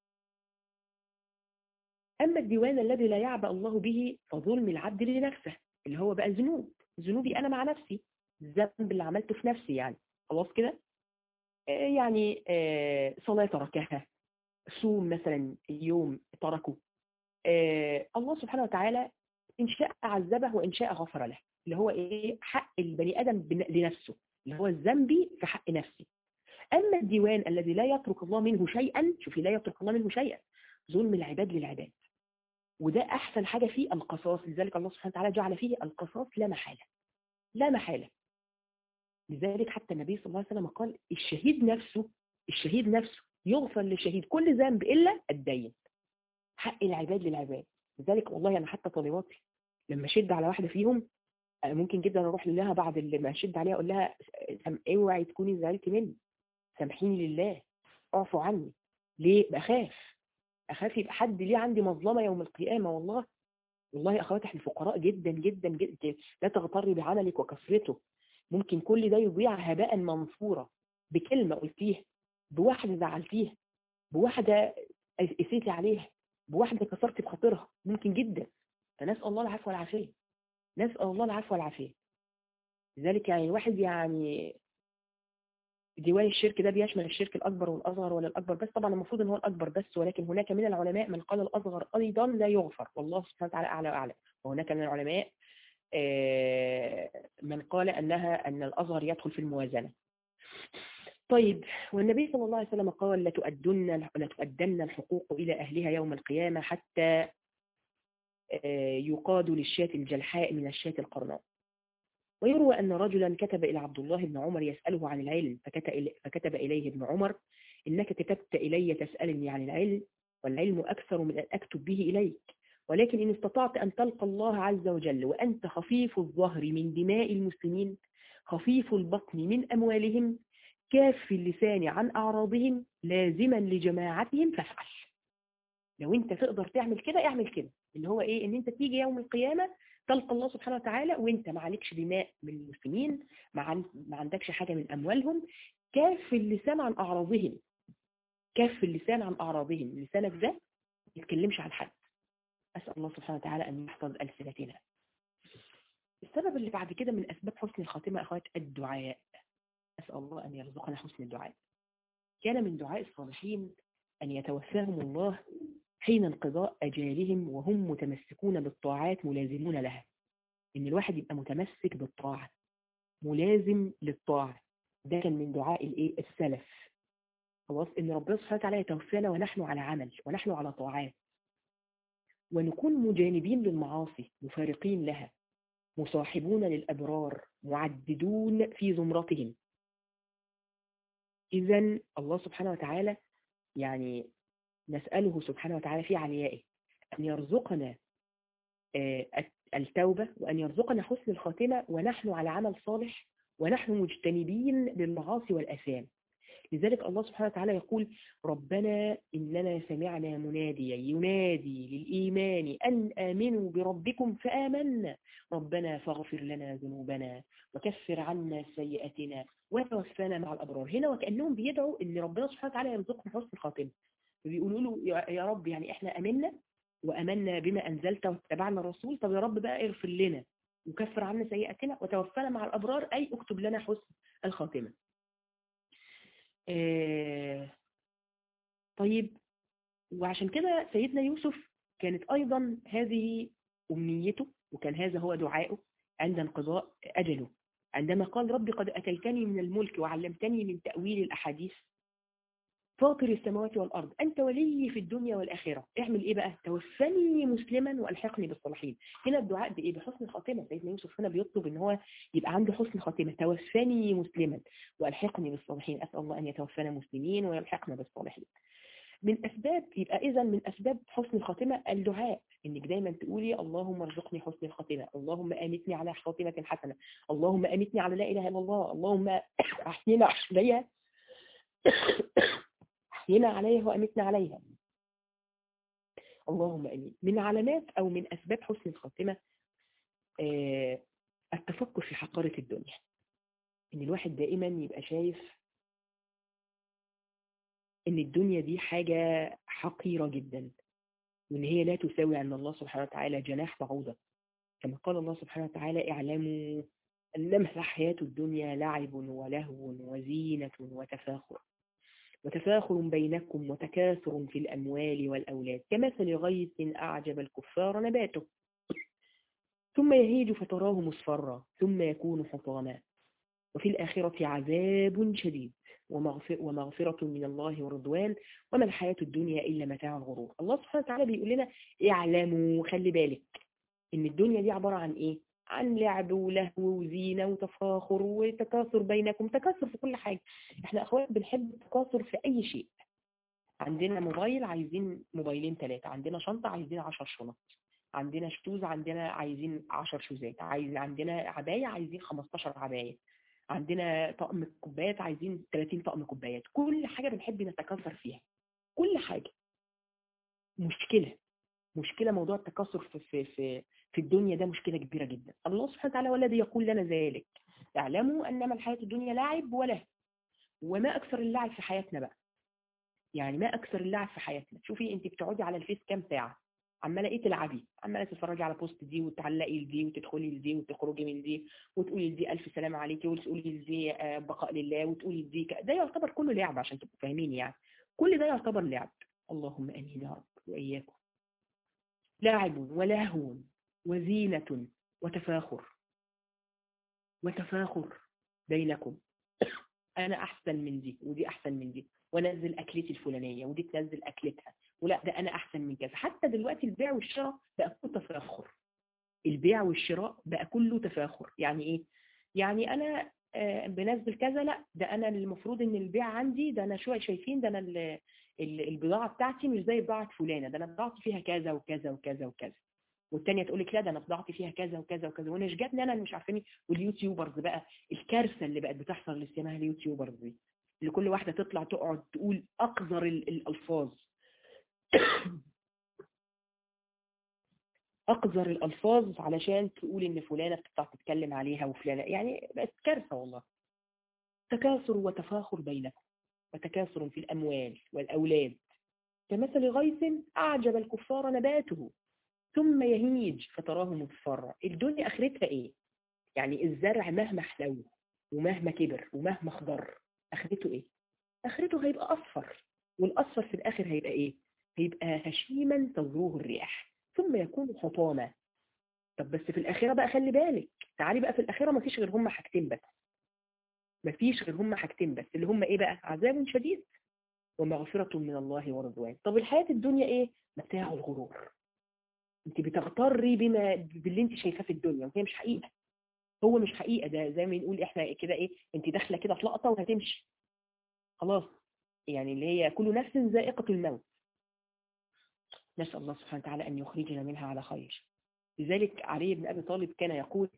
أما الديوان الذي لا يعبأ الله به فظلم العبد لنفسه اللي هو بقى ذنوب ذنوبي أنا مع نفسي الذنب اللي عملته في نفسي يعني خلاص كده يعني صلاة تركها صوم مثلا يوم تركه الله سبحانه وتعالى إن شاء عذبه وإن شاء غفر له اللي هو إيه حق البني آدم لنفسه اللي هو الذنبي في حق نفسي أما الديوان الذي لا يترك الله منه شيئا شوفي لا يترك الله منه شيئا ظلم العباد للعباد وده أحسن حاجة فيه القصاص لذلك الله سبحانه وتعالى جعل فيه القصاص لا محالة لا محالة لذلك حتى النبي صلى الله عليه وسلم قال الشهيد نفسه الشهيد نفسه يغفر للشهيد كل ذنب إلا الدين حق العباد للعباد لذلك والله أنا حتى طالباتي لما شد على واحدة فيهم ممكن جدا اروح لها بعد ما اشد عليها اقول لها اوعي تكوني زعلتي مني سامحيني لله اعفوا عني ليه بخاف اخاف يبقى حد ليه عندي مظلمه يوم القيامه والله والله يا اخواتي احنا فقراء جدا جدا جدا لا تغتري بعملك وكثرته ممكن كل ده يضيع هباء منصورا بكلمه قلتيها بواحده زعلتيها بواحده قسيتي عليها بواحده كسرتي بخاطرها ممكن جدا فنسال الله العفو والعافيه نسال الله العفو والعافيه لذلك يعني الواحد يعني ديوان الشرك ده بيشمل الشرك الأكبر والأصغر ولا الأكبر بس طبعا المفروض ان هو الأكبر بس ولكن هناك من العلماء من قال الأصغر أيضا لا يغفر والله سبحانه وتعالى أعلى وأعلى وهناك من العلماء من قال أنها أن الأصغر يدخل في الموازنة طيب والنبي صلى الله عليه وسلم قال لتؤدن, لتؤدن الحقوق إلى أهلها يوم القيامة حتى يقاد للشاة الجلحاء من الشاة القرناء ويروى أن رجلا كتب إلى عبد الله بن عمر يسأله عن العلم فكتب إليه ابن عمر إنك كتبت إلي تسألني عن العلم والعلم أكثر من أن أكتب به إليك ولكن إن استطعت أن تلقى الله عز وجل وأنت خفيف الظهر من دماء المسلمين خفيف البطن من أموالهم كاف اللسان عن أعراضهم لازما لجماعتهم فافعل لو انت تقدر تعمل كده اعمل كده اللي هو ايه ان انت تيجي يوم القيامة تلقى الله سبحانه وتعالى وانت ما عليكش دماء من المسلمين ما, عن... ما عندكش حاجة من اموالهم كاف اللسان عن اعراضهم كاف اللسان عن اعراضهم لسانك ده ما يتكلمش عن حد اسال الله سبحانه وتعالى ان يحفظ السنتنا السبب اللي بعد كده من اسباب حسن الخاتمة اخوات الدعاء اسال الله ان يرزقنا حسن الدعاء كان من دعاء الصالحين ان يتوفاهم الله حين انقضاء أجالهم وهم متمسكون بالطاعات ملازمون لها إن الواحد يبقى متمسك بالطاعة ملازم للطاعة ده كان من دعاء الإيه السلف خلاص إن ربنا سبحانه وتعالى يتوفانا ونحن على عمل ونحن على طاعات ونكون مجانبين للمعاصي مفارقين لها مصاحبون للأبرار معددون في زمرتهم إذا الله سبحانه وتعالى يعني نسأله سبحانه وتعالى في عليائه أن يرزقنا التوبة وأن يرزقنا حسن الخاتمة ونحن على عمل صالح ونحن مجتنبين للمعاصي والأثام لذلك الله سبحانه وتعالى يقول ربنا إننا سمعنا مناديا ينادي للإيمان أن آمنوا بربكم فآمنا ربنا فاغفر لنا ذنوبنا وكفر عنا سيئاتنا وتوفانا مع الأبرار هنا وكأنهم بيدعوا أن ربنا سبحانه وتعالى يرزقنا حسن الخاتمة بيقولوا له يا رب يعني احنا امنا وامنا بما انزلت واتبعنا الرسول طب يا رب بقى اغفر لنا وكفر عنا سيئاتنا وتوفانا مع الابرار اي اكتب لنا حسن الخاتمه آه طيب وعشان كده سيدنا يوسف كانت ايضا هذه امنيته وكان هذا هو دعائه عند انقضاء اجله عندما قال ربي قد اتيتني من الملك وعلمتني من تاويل الاحاديث فاطر السماوات والأرض أنت ولي في الدنيا والآخرة اعمل إيه بقى توفني مسلما وألحقني بالصالحين هنا الدعاء بإيه بحسن الخاتمة سيدنا يوسف هنا بيطلب إن هو يبقى عنده حسن خاتمة توفني مسلما وألحقني بالصالحين أسأل الله أن يتوفانا مسلمين ويلحقنا بالصالحين من أسباب يبقى إذا من أسباب حسن الخاتمة الدعاء إنك دايما تقولي اللهم ارزقني حسن الخاتمة اللهم أمتني على خاتمة حسنة اللهم أمتني على لا إله إلا الله اللهم أحينا عليها أحينا عليها وأمتنا عليها اللهم أمين من علامات أو من أسباب حسن الخاتمة آه التفكر في حقارة الدنيا إن الواحد دائما يبقى شايف إن الدنيا دي حاجة حقيرة جدا وإن هي لا تساوي عند الله سبحانه وتعالى جناح بعوضة كما قال الله سبحانه وتعالى اعلموا أنما الحياة الدنيا لعب ولهو وزينة وتفاخر وتفاخر بينكم وتكاثر في الأموال والأولاد كمثل غيث أعجب الكفار نباته ثم يهيج فتراه مصفرا ثم يكون حطاما وفي الآخرة عذاب شديد ومغفرة من الله ورضوان وما الحياة الدنيا إلا متاع الغرور الله سبحانه وتعالى بيقول لنا اعلموا خلي بالك إن الدنيا دي عبارة عن إيه عن لعب ولهو وزينة وتفاخر وتكاثر بينكم تكاثر في كل حاجة احنا اخوات بنحب التكاثر في اي شيء عندنا موبايل عايزين موبايلين ثلاثة عندنا شنطة عايزين عشر شنط عندنا شتوز عندنا عايزين عشر شوزات عايز عندنا عباية عايزين 15 عباية عندنا طقم كوبايات عايزين 30 طقم كوبايات كل حاجة بنحب نتكاثر فيها كل حاجة مشكلة مشكلة موضوع التكاثر في, في, في, في الدنيا ده مشكلة كبيرة جدا الله سبحانه وتعالى هو الذي يقول لنا ذلك اعلموا أنما الحياة الدنيا لعب وله وما أكثر اللعب في حياتنا بقى يعني ما أكثر اللعب في حياتنا شوفي أنت بتقعدي على الفيس كام ساعة عمالة إيه تلعبي عمالة تتفرجي على بوست دي وتعلقي لدي وتدخلي لدي وتخرجي من دي وتقولي لدي ألف سلام عليكي وتقولي لدي بقاء لله وتقولي لدي ده يعتبر كله لعب عشان تبقوا فاهمين يعني كل ده يعتبر لعب اللهم أمين يا رب وإياكم لعب ولهو وزينة وتفاخر وتفاخر بينكم أنا أحسن من دي ودي أحسن من دي ونزل أكلتي الفلانية ودي تنزل أكلتها ولا ده أنا أحسن من كذا حتى دلوقتي البيع والشراء بقى كله تفاخر البيع والشراء بقى كله تفاخر يعني إيه؟ يعني أنا آه بنزل كذا لا ده أنا المفروض إن البيع عندي ده أنا شوية شايفين ده أنا البضاعة بتاعتي مش زي بضاعة فلانة ده أنا بضاعتي فيها كذا وكذا وكذا وكذا والتانية تقول لك لا ده انا بضاعتي فيها كذا وكذا وكذا وانا مش جاتني انا مش عارفاني واليوتيوبرز بقى الكارثه اللي بقت بتحصل اللي اسمها اليوتيوبرز دي اللي كل واحدة تطلع تقعد تقول أقذر ال- الألفاظ أقذر الألفاظ علشان تقول إن فلانة بتطلع تتكلم عليها وفلانة يعني بقت كارثة والله تكاثر وتفاخر بينكم وتكاثر في الأموال والأولاد كمثل غيث أعجب الكفار نباته ثم يهيج فتراه مصفرا الدنيا آخرتها إيه؟ يعني الزرع مهما حلو ومهما كبر ومهما خضر آخرته إيه؟ آخرته هيبقى أصفر والأصفر في الآخر هيبقى إيه؟ هيبقى هشيما تزروه الرياح ثم يكون حطاما طب بس في الآخرة بقى خلي بالك تعالي بقى في الآخرة مفيش غير هما حاجتين بس مفيش غير هما حاجتين بس اللي هما إيه بقى؟ عذاب شديد ومغفرة من الله ورضوان طب الحياة الدنيا إيه؟ متاع الغرور انت بتغتري بما باللي انت شايفاه في الدنيا وهي مش حقيقة هو مش حقيقة ده زي ما نقول احنا كده ايه انت داخلة كده في لقطة وهتمشي خلاص يعني اللي هي كل نفس ذائقة الموت نسأل الله سبحانه وتعالى أن يخرجنا منها على خير لذلك علي بن أبي طالب كان يقول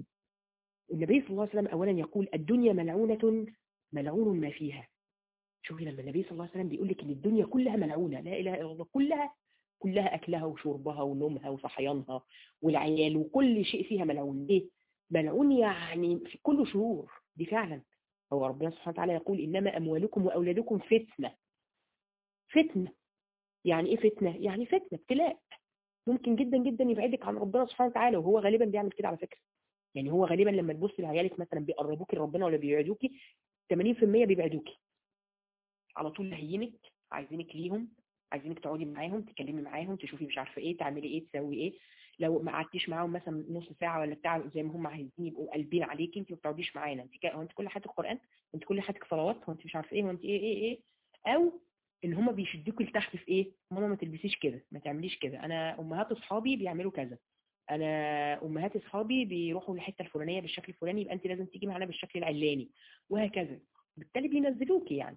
النبي صلى الله عليه وسلم أولا يقول الدنيا ملعونة ملعون ما فيها شوفي لما النبي صلى الله عليه وسلم بيقول لك ان الدنيا كلها ملعونة لا إله إلا الله كلها كلها أكلها وشربها ونومها وصحيانها والعيال وكل شيء فيها ملعون ليه؟ ملعون يعني في كل شهور دي فعلا هو ربنا سبحانه وتعالى يقول إنما أموالكم وأولادكم فتنة فتنة يعني إيه فتنة؟ يعني فتنة ابتلاء ممكن جدا جدا يبعدك عن ربنا سبحانه وتعالى وهو غالبا بيعمل كده على فكرة يعني هو غالبا لما تبص لعيالك مثلا بيقربوكي لربنا ولا بيبعدوكي 80% بيبعدوكي على طول لهينك عايزينك ليهم عايزينك تقعدي معاهم تتكلمي معاهم تشوفي مش عارفه ايه تعملي ايه تسوي ايه لو ما قعدتيش معاهم مثلا نص ساعه ولا بتاع زي ما هم عايزين يبقوا قلبين عليكي انت ما بتقعديش معانا انت هو انت كل حياتك قران انت كل حياتك صلوات هو انت مش عارفه ايه هو انت ايه ايه ايه او ان هم بيشدوكي لتحت في ايه ماما ما تلبسيش كده ما تعمليش كده انا امهات اصحابي بيعملوا كذا انا امهات اصحابي بيروحوا الحته الفلانيه بالشكل الفلاني يبقى انت لازم تيجي معانا بالشكل العلاني وهكذا بالتالي بينزلوكي يعني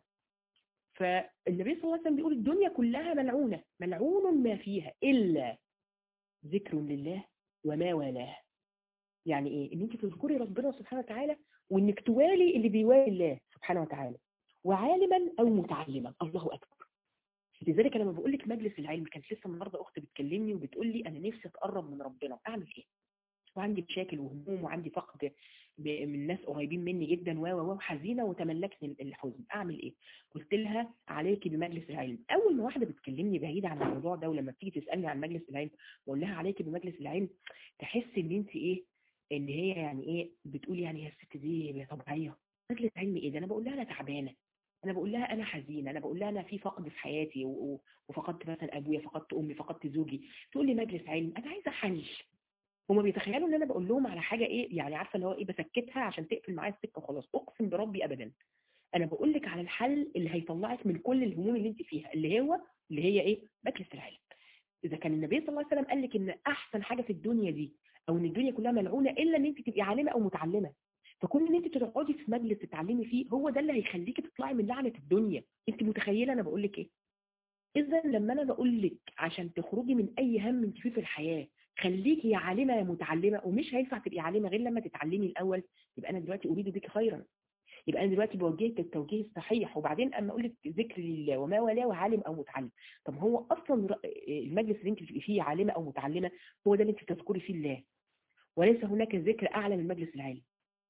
فالنبي صلى الله عليه وسلم بيقول الدنيا كلها ملعونة ملعون ما فيها إلا ذكر لله وما والاه يعني إيه؟ إن أنت تذكري ربنا سبحانه وتعالى وإنك توالي اللي بيوالي الله سبحانه وتعالى وعالما أو متعلما الله أكبر لذلك لما بقول لك مجلس العلم كانت لسه النهارده أخت بتكلمني وبتقول لي أنا نفسي أتقرب من ربنا أعمل إيه؟ وعندي مشاكل وهموم وعندي فقد من ناس قريبين مني جدا و و وحزينه وتملكني الحزن اعمل ايه قلت لها عليكي بمجلس العلم اول ما واحده بتكلمني بعيد عن الموضوع ده ولما بتيجي تسالني عن مجلس العلم بقول لها عليكي بمجلس العلم تحس ان انت ايه ان هي يعني ايه بتقول يعني هي الست دي طبيعيه مجلس علم ايه ده انا بقول لها انا تعبانه انا بقول لها انا حزينه انا بقول لها انا في فقد في حياتي وفقدت مثلا ابويا فقدت امي فقدت زوجي تقول لي مجلس علم انا عايزه حل هما بيتخيلوا ان انا بقول لهم على حاجه ايه يعني عارفه اللي هو ايه بسكتها عشان تقفل معايا السكه وخلاص اقسم بربي ابدا انا بقول لك على الحل اللي هيطلعك من كل الهموم اللي انت فيها اللي هو اللي هي ايه مجلس العلم اذا كان النبي صلى الله عليه وسلم قال لك ان احسن حاجه في الدنيا دي او ان الدنيا كلها ملعونه الا ان انت تبقي عالمه او متعلمه فكون ان انت تقعدي في مجلس تتعلمي فيه هو ده اللي هيخليكي تطلعي من لعنه الدنيا انت متخيله انا بقول لك ايه اذا لما انا بقول لك عشان تخرجي من اي هم انت فيه في الحياه خليكي يا عالمة يا متعلمة ومش هينفع تبقي عالمة غير لما تتعلمي الأول يبقى أنا دلوقتي أريد بك خيرا يبقى أنا دلوقتي بوجهك التوجيه الصحيح وبعدين أما أقول لك ذكر لله وما والاه عالم أو متعلم طب هو أصلا المجلس اللي أنت بتبقي فيه عالمة أو متعلمة هو ده اللي أنت تذكري فيه الله وليس هناك ذكر أعلى من مجلس العلم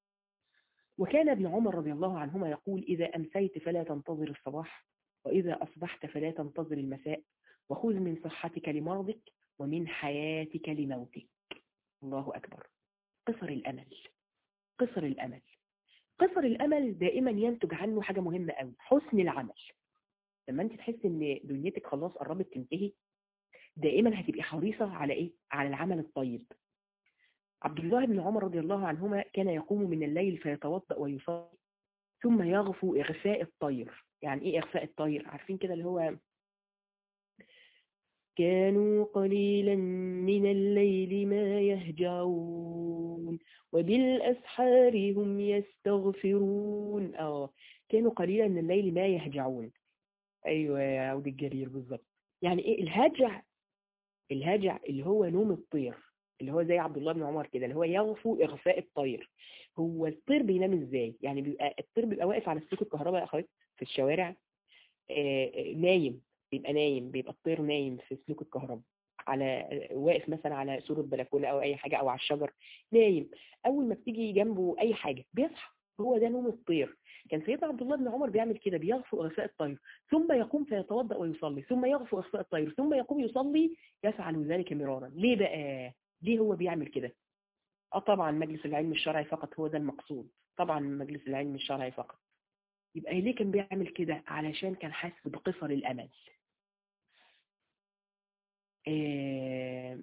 وكان ابن عمر رضي الله عنهما يقول إذا أمسيت فلا تنتظر الصباح وإذا أصبحت فلا تنتظر المساء وخذ من صحتك لمرضك ومن حياتك لموتك الله أكبر قصر الأمل قصر الأمل قصر الأمل دائما ينتج عنه حاجة مهمة قوي حسن العمل لما انت تحس ان دنيتك خلاص قربت تنتهي دائما هتبقي حريصة على ايه على العمل الطيب عبد الله بن عمر رضي الله عنهما كان يقوم من الليل فيتوضأ ويصلي ثم يغفو إغفاء الطير يعني ايه إغفاء الطير عارفين كده اللي هو كانوا قليلا من الليل ما يهجعون وبالأسحار هم يستغفرون اه كانوا قليلا من الليل ما يهجعون ايوه يا عود الجرير بالظبط يعني ايه الهجع الهجع اللي هو نوم الطير اللي هو زي عبد الله بن عمر كده اللي هو يغفو اغفاء الطير هو الطير بينام ازاي يعني بيبقى الطير بيبقى واقف على سلوك الكهرباء يا اخوات في الشوارع آه، آه، نايم بيبقى نايم بيبقى الطير نايم في سلوك الكهرباء على واقف مثلا على سور البلكونه او اي حاجه او على الشجر نايم اول ما بتيجي جنبه اي حاجه بيصحى هو ده نوم الطير كان سيدنا عبد الله بن عمر بيعمل كده بيغفو اغفاء الطير ثم يقوم فيتوضا ويصلي ثم يغفو اغفاء الطير ثم يقوم يصلي يفعل ذلك مرارا ليه بقى ليه هو بيعمل كده اه طبعا مجلس العلم الشرعي فقط هو ده المقصود طبعا مجلس العلم الشرعي فقط يبقى ليه كان بيعمل كده علشان كان حاسس بقصر الامل آه،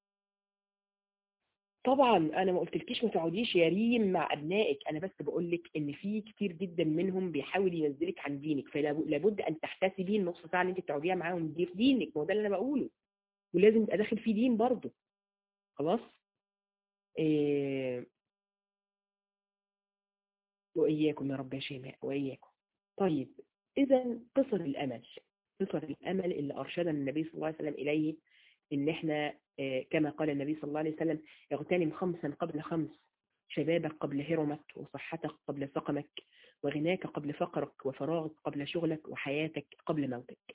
طبعا انا ما قلتلكيش ما تقعديش يا ريم مع ابنائك انا بس بقول لك ان في كتير جدا منهم بيحاول ينزلك عن دينك فلابد ان تحتسبي النص ساعه اللي انت بتقعديها معاهم دي في دينك ما هو ده اللي انا بقوله ولازم يبقى داخل فيه دين برضه خلاص إيه... واياكم يا رب يا شيماء واياكم طيب اذا قصر الامل قصر الامل اللي ارشدنا النبي صلى الله عليه وسلم اليه ان احنا آه، كما قال النبي صلى الله عليه وسلم اغتنم خمسا قبل خمس شبابك قبل هرمك وصحتك قبل سقمك وغناك قبل فقرك وفراغك قبل شغلك وحياتك قبل موتك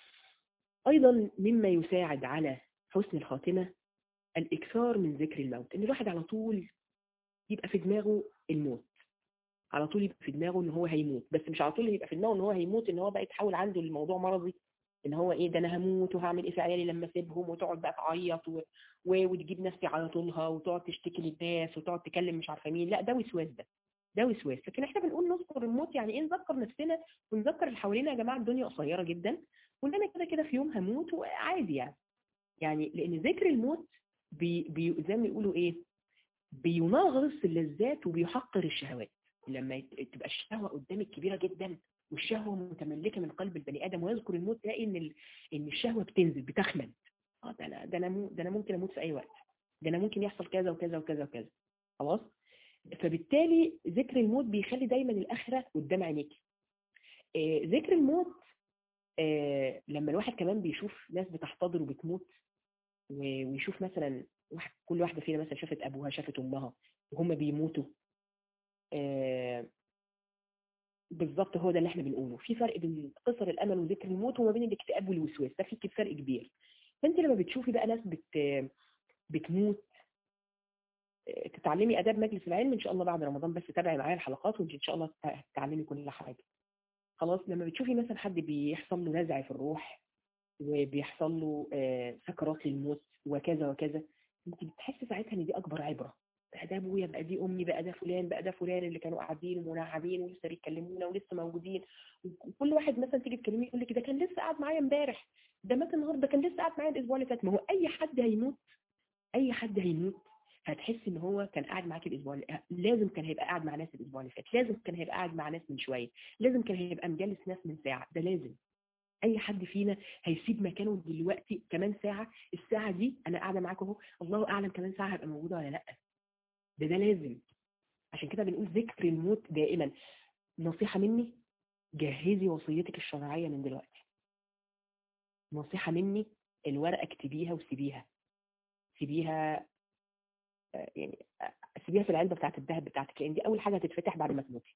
أيضا مما يساعد على حسن الخاتمة الإكثار من ذكر الموت إن الواحد على طول يبقى في دماغه الموت على طول يبقى في دماغه ان هو هيموت بس مش على طول يبقى في دماغه ان هو هيموت ان هو بقى يتحول عنده الموضوع مرضي ان هو ايه ده انا هموت وهعمل ايه في عيالي لما اسيبهم وتقعد بقى تعيط و... و... وتجيب ناس يعيطوا لها وتقعد تشتكي للناس وتقعد تكلم مش عارفه مين لا ده وسواس ده ده وسواس لكن احنا بنقول نذكر الموت يعني ايه نذكر نفسنا ونذكر اللي حوالينا يا جماعه الدنيا قصيره جدا وان انا كده كده في يوم هموت وعادي يعني يعني لان ذكر الموت بي... بي... زي ما يقولوا ايه بينغص اللذات وبيحقر الشهوات لما يت- تبقى الشهوه قدامك كبيره جدا والشهوه متملكه من قلب البني ادم ويذكر الموت تلاقي ان ال... ان الشهوه بتنزل بتخمد اه ده انا ده انا مو... ده انا ممكن اموت في اي وقت ده انا ممكن يحصل كذا وكذا وكذا وكذا خلاص فبالتالي ذكر الموت بيخلي دايما الاخره قدام عينيك آه ذكر الموت آه لما الواحد كمان بيشوف ناس بتحتضر وبتموت و- ويشوف مثلا واحد كل واحده فينا مثلا شافت ابوها شافت امها وهم بيموتوا آه، بالظبط هو ده اللي احنا بنقوله في فرق بين قصر الامل وذكر الموت وما بين الاكتئاب والوسواس ده في كده فرق كبير فانت لما بتشوفي بقى ناس بت بتموت آه، تتعلمي اداب مجلس العلم ان شاء الله بعد رمضان بس تابعي معايا الحلقات وانت ان شاء الله تت- تتعلمي كل حاجه خلاص لما بتشوفي مثلا حد بيحصل له نزع في الروح وبيحصل له آه، سكرات للموت وكذا وكذا انت بتحسي ساعتها ان دي اكبر عبره بقى ده ابويا بقى دي امي بقى ده فلان بقى ده فلان اللي كانوا قاعدين ومنعمين ولسه بيتكلمونا ولسه موجودين وكل واحد مثلا تيجي تكلميه يقول لك ده كان لسه قاعد معايا امبارح ده مات النهارده كان لسه قاعد معايا الاسبوع اللي فات ما هو اي حد هيموت اي حد هيموت هتحس ان هو كان قاعد معاك الاسبوع اللي لازم كان هيبقى قاعد مع ناس الاسبوع اللي فات لازم كان هيبقى قاعد مع ناس من شويه لازم كان هيبقى مجلس ناس من ساعه ده لازم اي حد فينا هيسيب مكانه دلوقتي كمان ساعه الساعه دي انا قاعده معاكم اهو الله اعلم كمان ساعه هبقى موجوده ولا لا ده ده لازم عشان كده بنقول ذكر الموت دائما نصيحة مني جهزي وصيتك الشرعية من دلوقتي نصيحة مني الورقة اكتبيها وسيبيها سيبيها آه، يعني آه، سيبيها في العلبة بتاعت الذهب بتاعتك لان دي اول حاجة هتتفتح بعد ما تموتي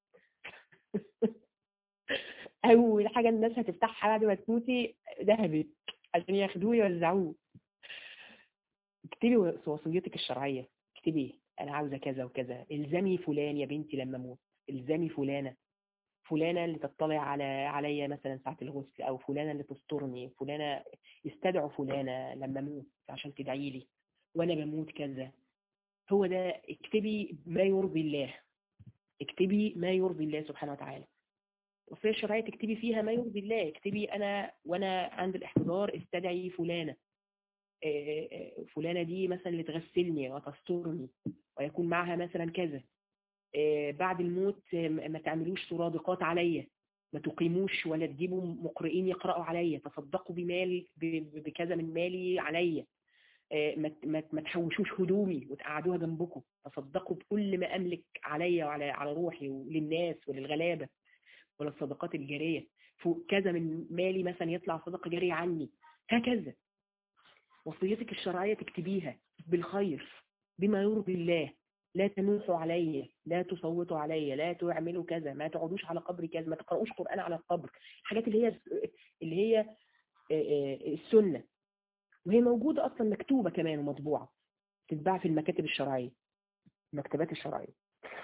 اول حاجة الناس هتفتحها بعد ما تموتي ذهبك عشان ياخدوه يوزعوه اكتبي وصيتك الشرعية اكتبي انا عاوزة كذا وكذا الزمي فلان يا بنتي لما اموت الزمي فلانة فلانة اللي تطلع على عليا مثلا ساعة الغسل او فلانة اللي تسترني فلانة استدعوا فلانة لما اموت عشان تدعي لي وانا بموت كذا هو ده اكتبي ما يرضي الله اكتبي ما يرضي الله سبحانه وتعالى وفي الشرعية تكتبي فيها ما يرضي الله اكتبي انا وانا عند الاحتضار استدعي فلانة آه، آه، فلانة دي مثلا اللي تغسلني وتسترني ويكون معها مثلا كذا آه، بعد الموت آه، ما تعملوش سرادقات عليا ما تقيموش ولا تجيبوا مقرئين يقرأوا عليا تصدقوا بمال ب- بكذا من مالي عليا آه، ما ما ما تحوشوش هدومي وتقعدوها جنبكم تصدقوا بكل ما املك عليا وعلى على روحي وللناس وللغلابه وللصدقات الجاريه فوق كذا من مالي مثلا يطلع صدقه جاريه عني هكذا وصيتك الشرعيه تكتبيها بالخير بما يرضي الله لا تنوحوا علي لا تصوتوا علي لا تعملوا كذا ما تقعدوش على قبري كذا ما تقرأوش قرآن على القبر الحاجات اللي هي اللي هي آه، آه، السنة وهي موجودة أصلا مكتوبة كمان ومطبوعة تتباع في المكاتب الشرعية المكتبات الشرعية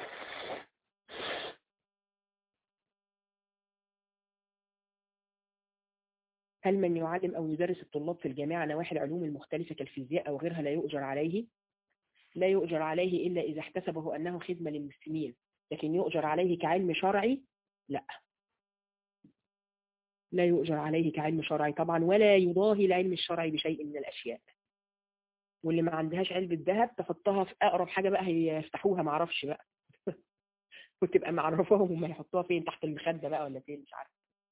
هل من يعلم أو يدرس الطلاب في الجامعة نواحي العلوم المختلفة كالفيزياء أو غيرها لا يؤجر عليه لا يؤجر عليه إلا إذا احتسبه أنه خدمة للمسلمين لكن يؤجر عليه كعلم شرعي لا لا يؤجر عليه كعلم شرعي طبعا ولا يضاهي العلم الشرعي بشيء من الأشياء واللي ما عندهاش علبة ذهب تحطها في أقرب حاجة بقى هيفتحوها معرفش بقى وتبقى معرفاهم هم يحطوها فين تحت المخدة بقى ولا فين مش عارف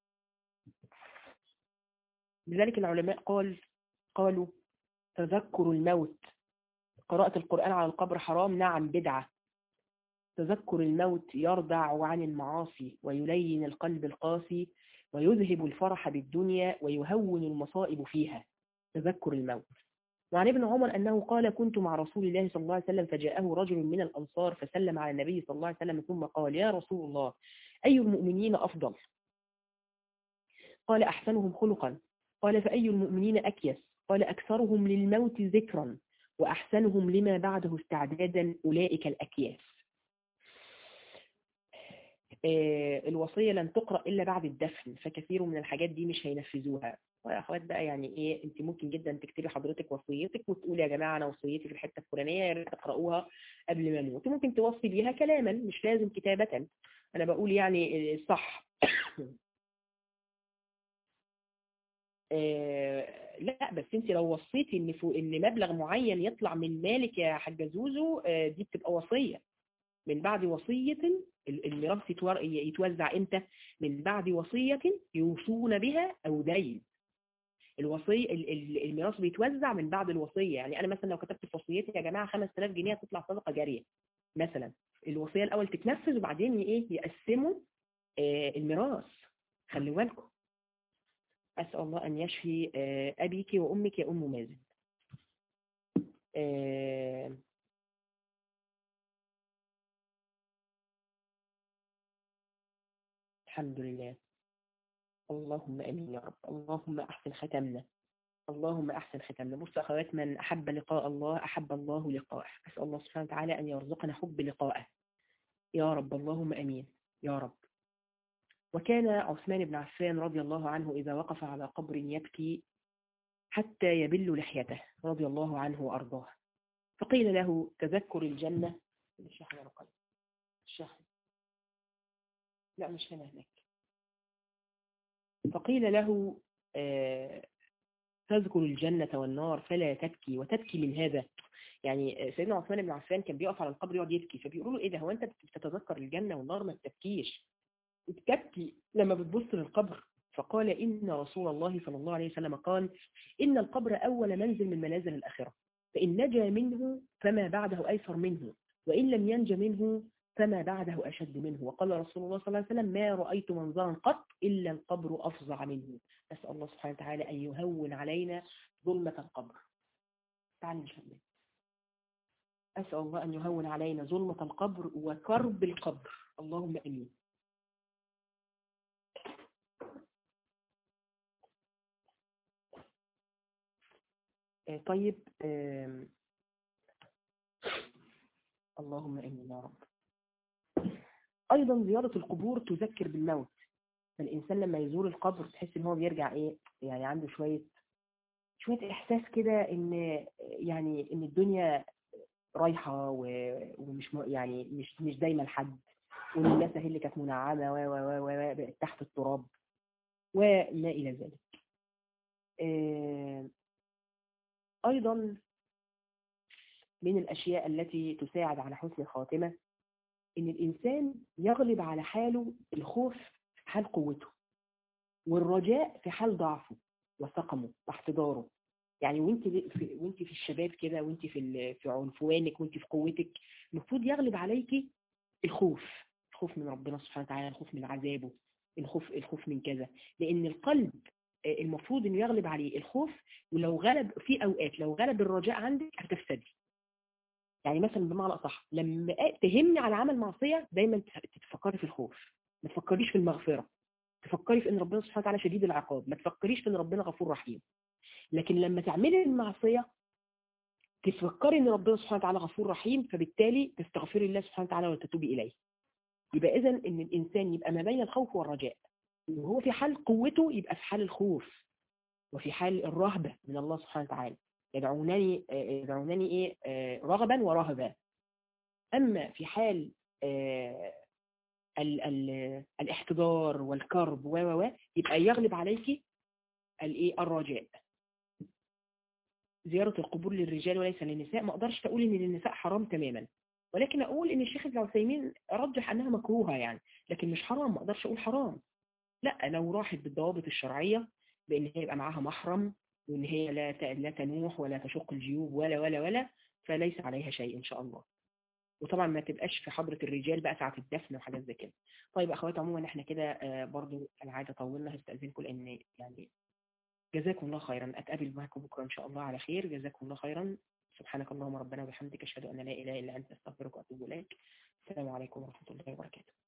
لذلك العلماء قال قالوا تذكر الموت قراءة القرآن على القبر حرام نعم بدعة تذكر الموت يردع عن المعاصي ويلين القلب القاسي ويذهب الفرح بالدنيا ويهون المصائب فيها تذكر الموت وعن ابن عمر أنه قال كنت مع رسول الله صلى الله عليه وسلم فجاءه رجل من الأنصار فسلم على النبي صلى الله عليه وسلم ثم قال يا رسول الله أي المؤمنين أفضل قال أحسنهم خلقا قال فأي المؤمنين أكيس قال أكثرهم للموت ذكرا وأحسنهم لما بعده استعدادا أولئك الأكياس آه، الوصية لن تقرأ إلا بعد الدفن فكثير من الحاجات دي مش هينفذوها يا اخوات بقى يعني ايه انت ممكن جدا تكتبي حضرتك وصيتك وتقولي يا جماعه انا وصيتي في الحته الفلانيه يا ريت تقراوها قبل ما اموت ممكن توصي بيها كلاما مش لازم كتابه انا بقول يعني الصح آه لا بس انت لو وصيتي ان فو ان مبلغ معين يطلع من مالك يا حاجه زوزو آه دي بتبقى وصيه من بعد وصيه الميراث يتور- يتوزع امتى من بعد وصيه يوصون بها او دين الوصي ال- ال- الميراث بيتوزع من بعد الوصيه يعني انا مثلا لو كتبت في وصيتي يا جماعه 5000 جنيه هتطلع صدقه جاريه مثلا الوصيه الاول تتنفذ وبعدين ايه يقسموا آه الميراث خلي بالكم أسأل الله أن يشفي آه، أبيك وأمك يا أم مازن آه، الحمد لله اللهم أمين يا رب اللهم أحسن ختمنا اللهم أحسن ختمنا بص أخوات من أحب لقاء الله أحب الله لقاءه أسأل الله سبحانه وتعالى أن يرزقنا حب لقائه يا رب اللهم أمين يا رب وكان عثمان بن عفان رضي الله عنه إذا وقف على قبر يبكي حتى يبل لحيته رضي الله عنه وأرضاه فقيل له تذكر الجنة مش احنا رقم الشهر لا مش هنا هناك فقيل له آه تذكر الجنة والنار فلا تبكي وتبكي من هذا يعني سيدنا عثمان بن عفان كان بيقف على القبر يقعد يبكي فبيقولوا له ايه ده هو انت بتتذكر الجنة والنار ما بتبكيش بتبكي لما بتبص للقبر فقال إن رسول الله صلى الله عليه وسلم قال إن القبر أول منزل من منازل الآخرة فإن نجا منه فما بعده أيسر منه وإن لم ينج منه فما بعده أشد منه وقال رسول الله صلى الله عليه وسلم ما رأيت منظرا قط إلا القبر أفظع منه نسأل الله سبحانه وتعالى أن يهون علينا ظلمة القبر تعالي نشمل أسأل الله أن يهون علينا ظلمة القبر وكرب القبر اللهم أمين آه، طيب آم، اللهم امين يا رب ايضا زيارة القبور تذكر بالموت فالانسان لما يزور القبر تحس ان هو بيرجع ايه يعني عنده شوية شوية احساس كده ان يعني ان الدنيا رايحة و- ومش م- يعني مش مش دايما حد وان الناس هي اللي كانت منعمة و و و و بقت تحت التراب وما الى ذلك آم، أيضا من الأشياء التي تساعد على حسن الخاتمة إن الإنسان يغلب على حاله الخوف في حال قوته والرجاء في حال ضعفه وسقمه واحتضاره يعني وانت في وانت في الشباب كده وانت في ال- في عنفوانك وانت في قوتك المفروض يغلب عليكي الخوف الخوف من ربنا سبحانه وتعالى الخوف من عذابه الخوف الخوف من كذا لأن القلب آه، المفروض انه يغلب عليه الخوف ولو غلب في اوقات لو غلب الرجاء عندك هتفسدي يعني مثلا بمعنى اصح لما تهمني على عمل معصيه دايما تفكري في الخوف ما تفكريش في المغفره تفكري في ان ربنا سبحانه وتعالى شديد العقاب ما تفكريش في ان ربنا غفور رحيم لكن لما تعملي المعصيه تفكري ان ربنا سبحانه وتعالى غفور رحيم فبالتالي تستغفري الله سبحانه وتعالى وتتوبي اليه يبقى اذا ان الانسان يبقى ما بين الخوف والرجاء وهو في حال قوته يبقى في حال الخوف وفي حال الرهبه من الله سبحانه وتعالى يدعونني يدعونني ايه رغبا ورهبا اما في حال ال ال الاحتضار والكرب و و يبقى يغلب عليك الايه الرجاء زيارة القبور للرجال وليس للنساء ما اقدرش اقول ان للنساء حرام تماما ولكن اقول ان الشيخ ابن عثيمين رجح انها مكروهه يعني لكن مش حرام ما اقدرش اقول حرام لا لو راحت بالضوابط الشرعيه بان هي يبقى معاها محرم وان هي لا لا تنوح ولا تشق الجيوب ولا ولا ولا فليس عليها شيء ان شاء الله وطبعا ما تبقاش في حضرة الرجال بقى ساعة الدفن وحاجات زي كده طيب اخوات عموما احنا كده برضو العادة طولنا هستأذنكم لان يعني جزاكم الله خيرا اتقابل معكم بكرة ان شاء الله على خير جزاكم الله خيرا سبحانك اللهم ربنا وبحمدك اشهد ان لا اله الا انت استغفرك واتوب اليك السلام عليكم ورحمة الله وبركاته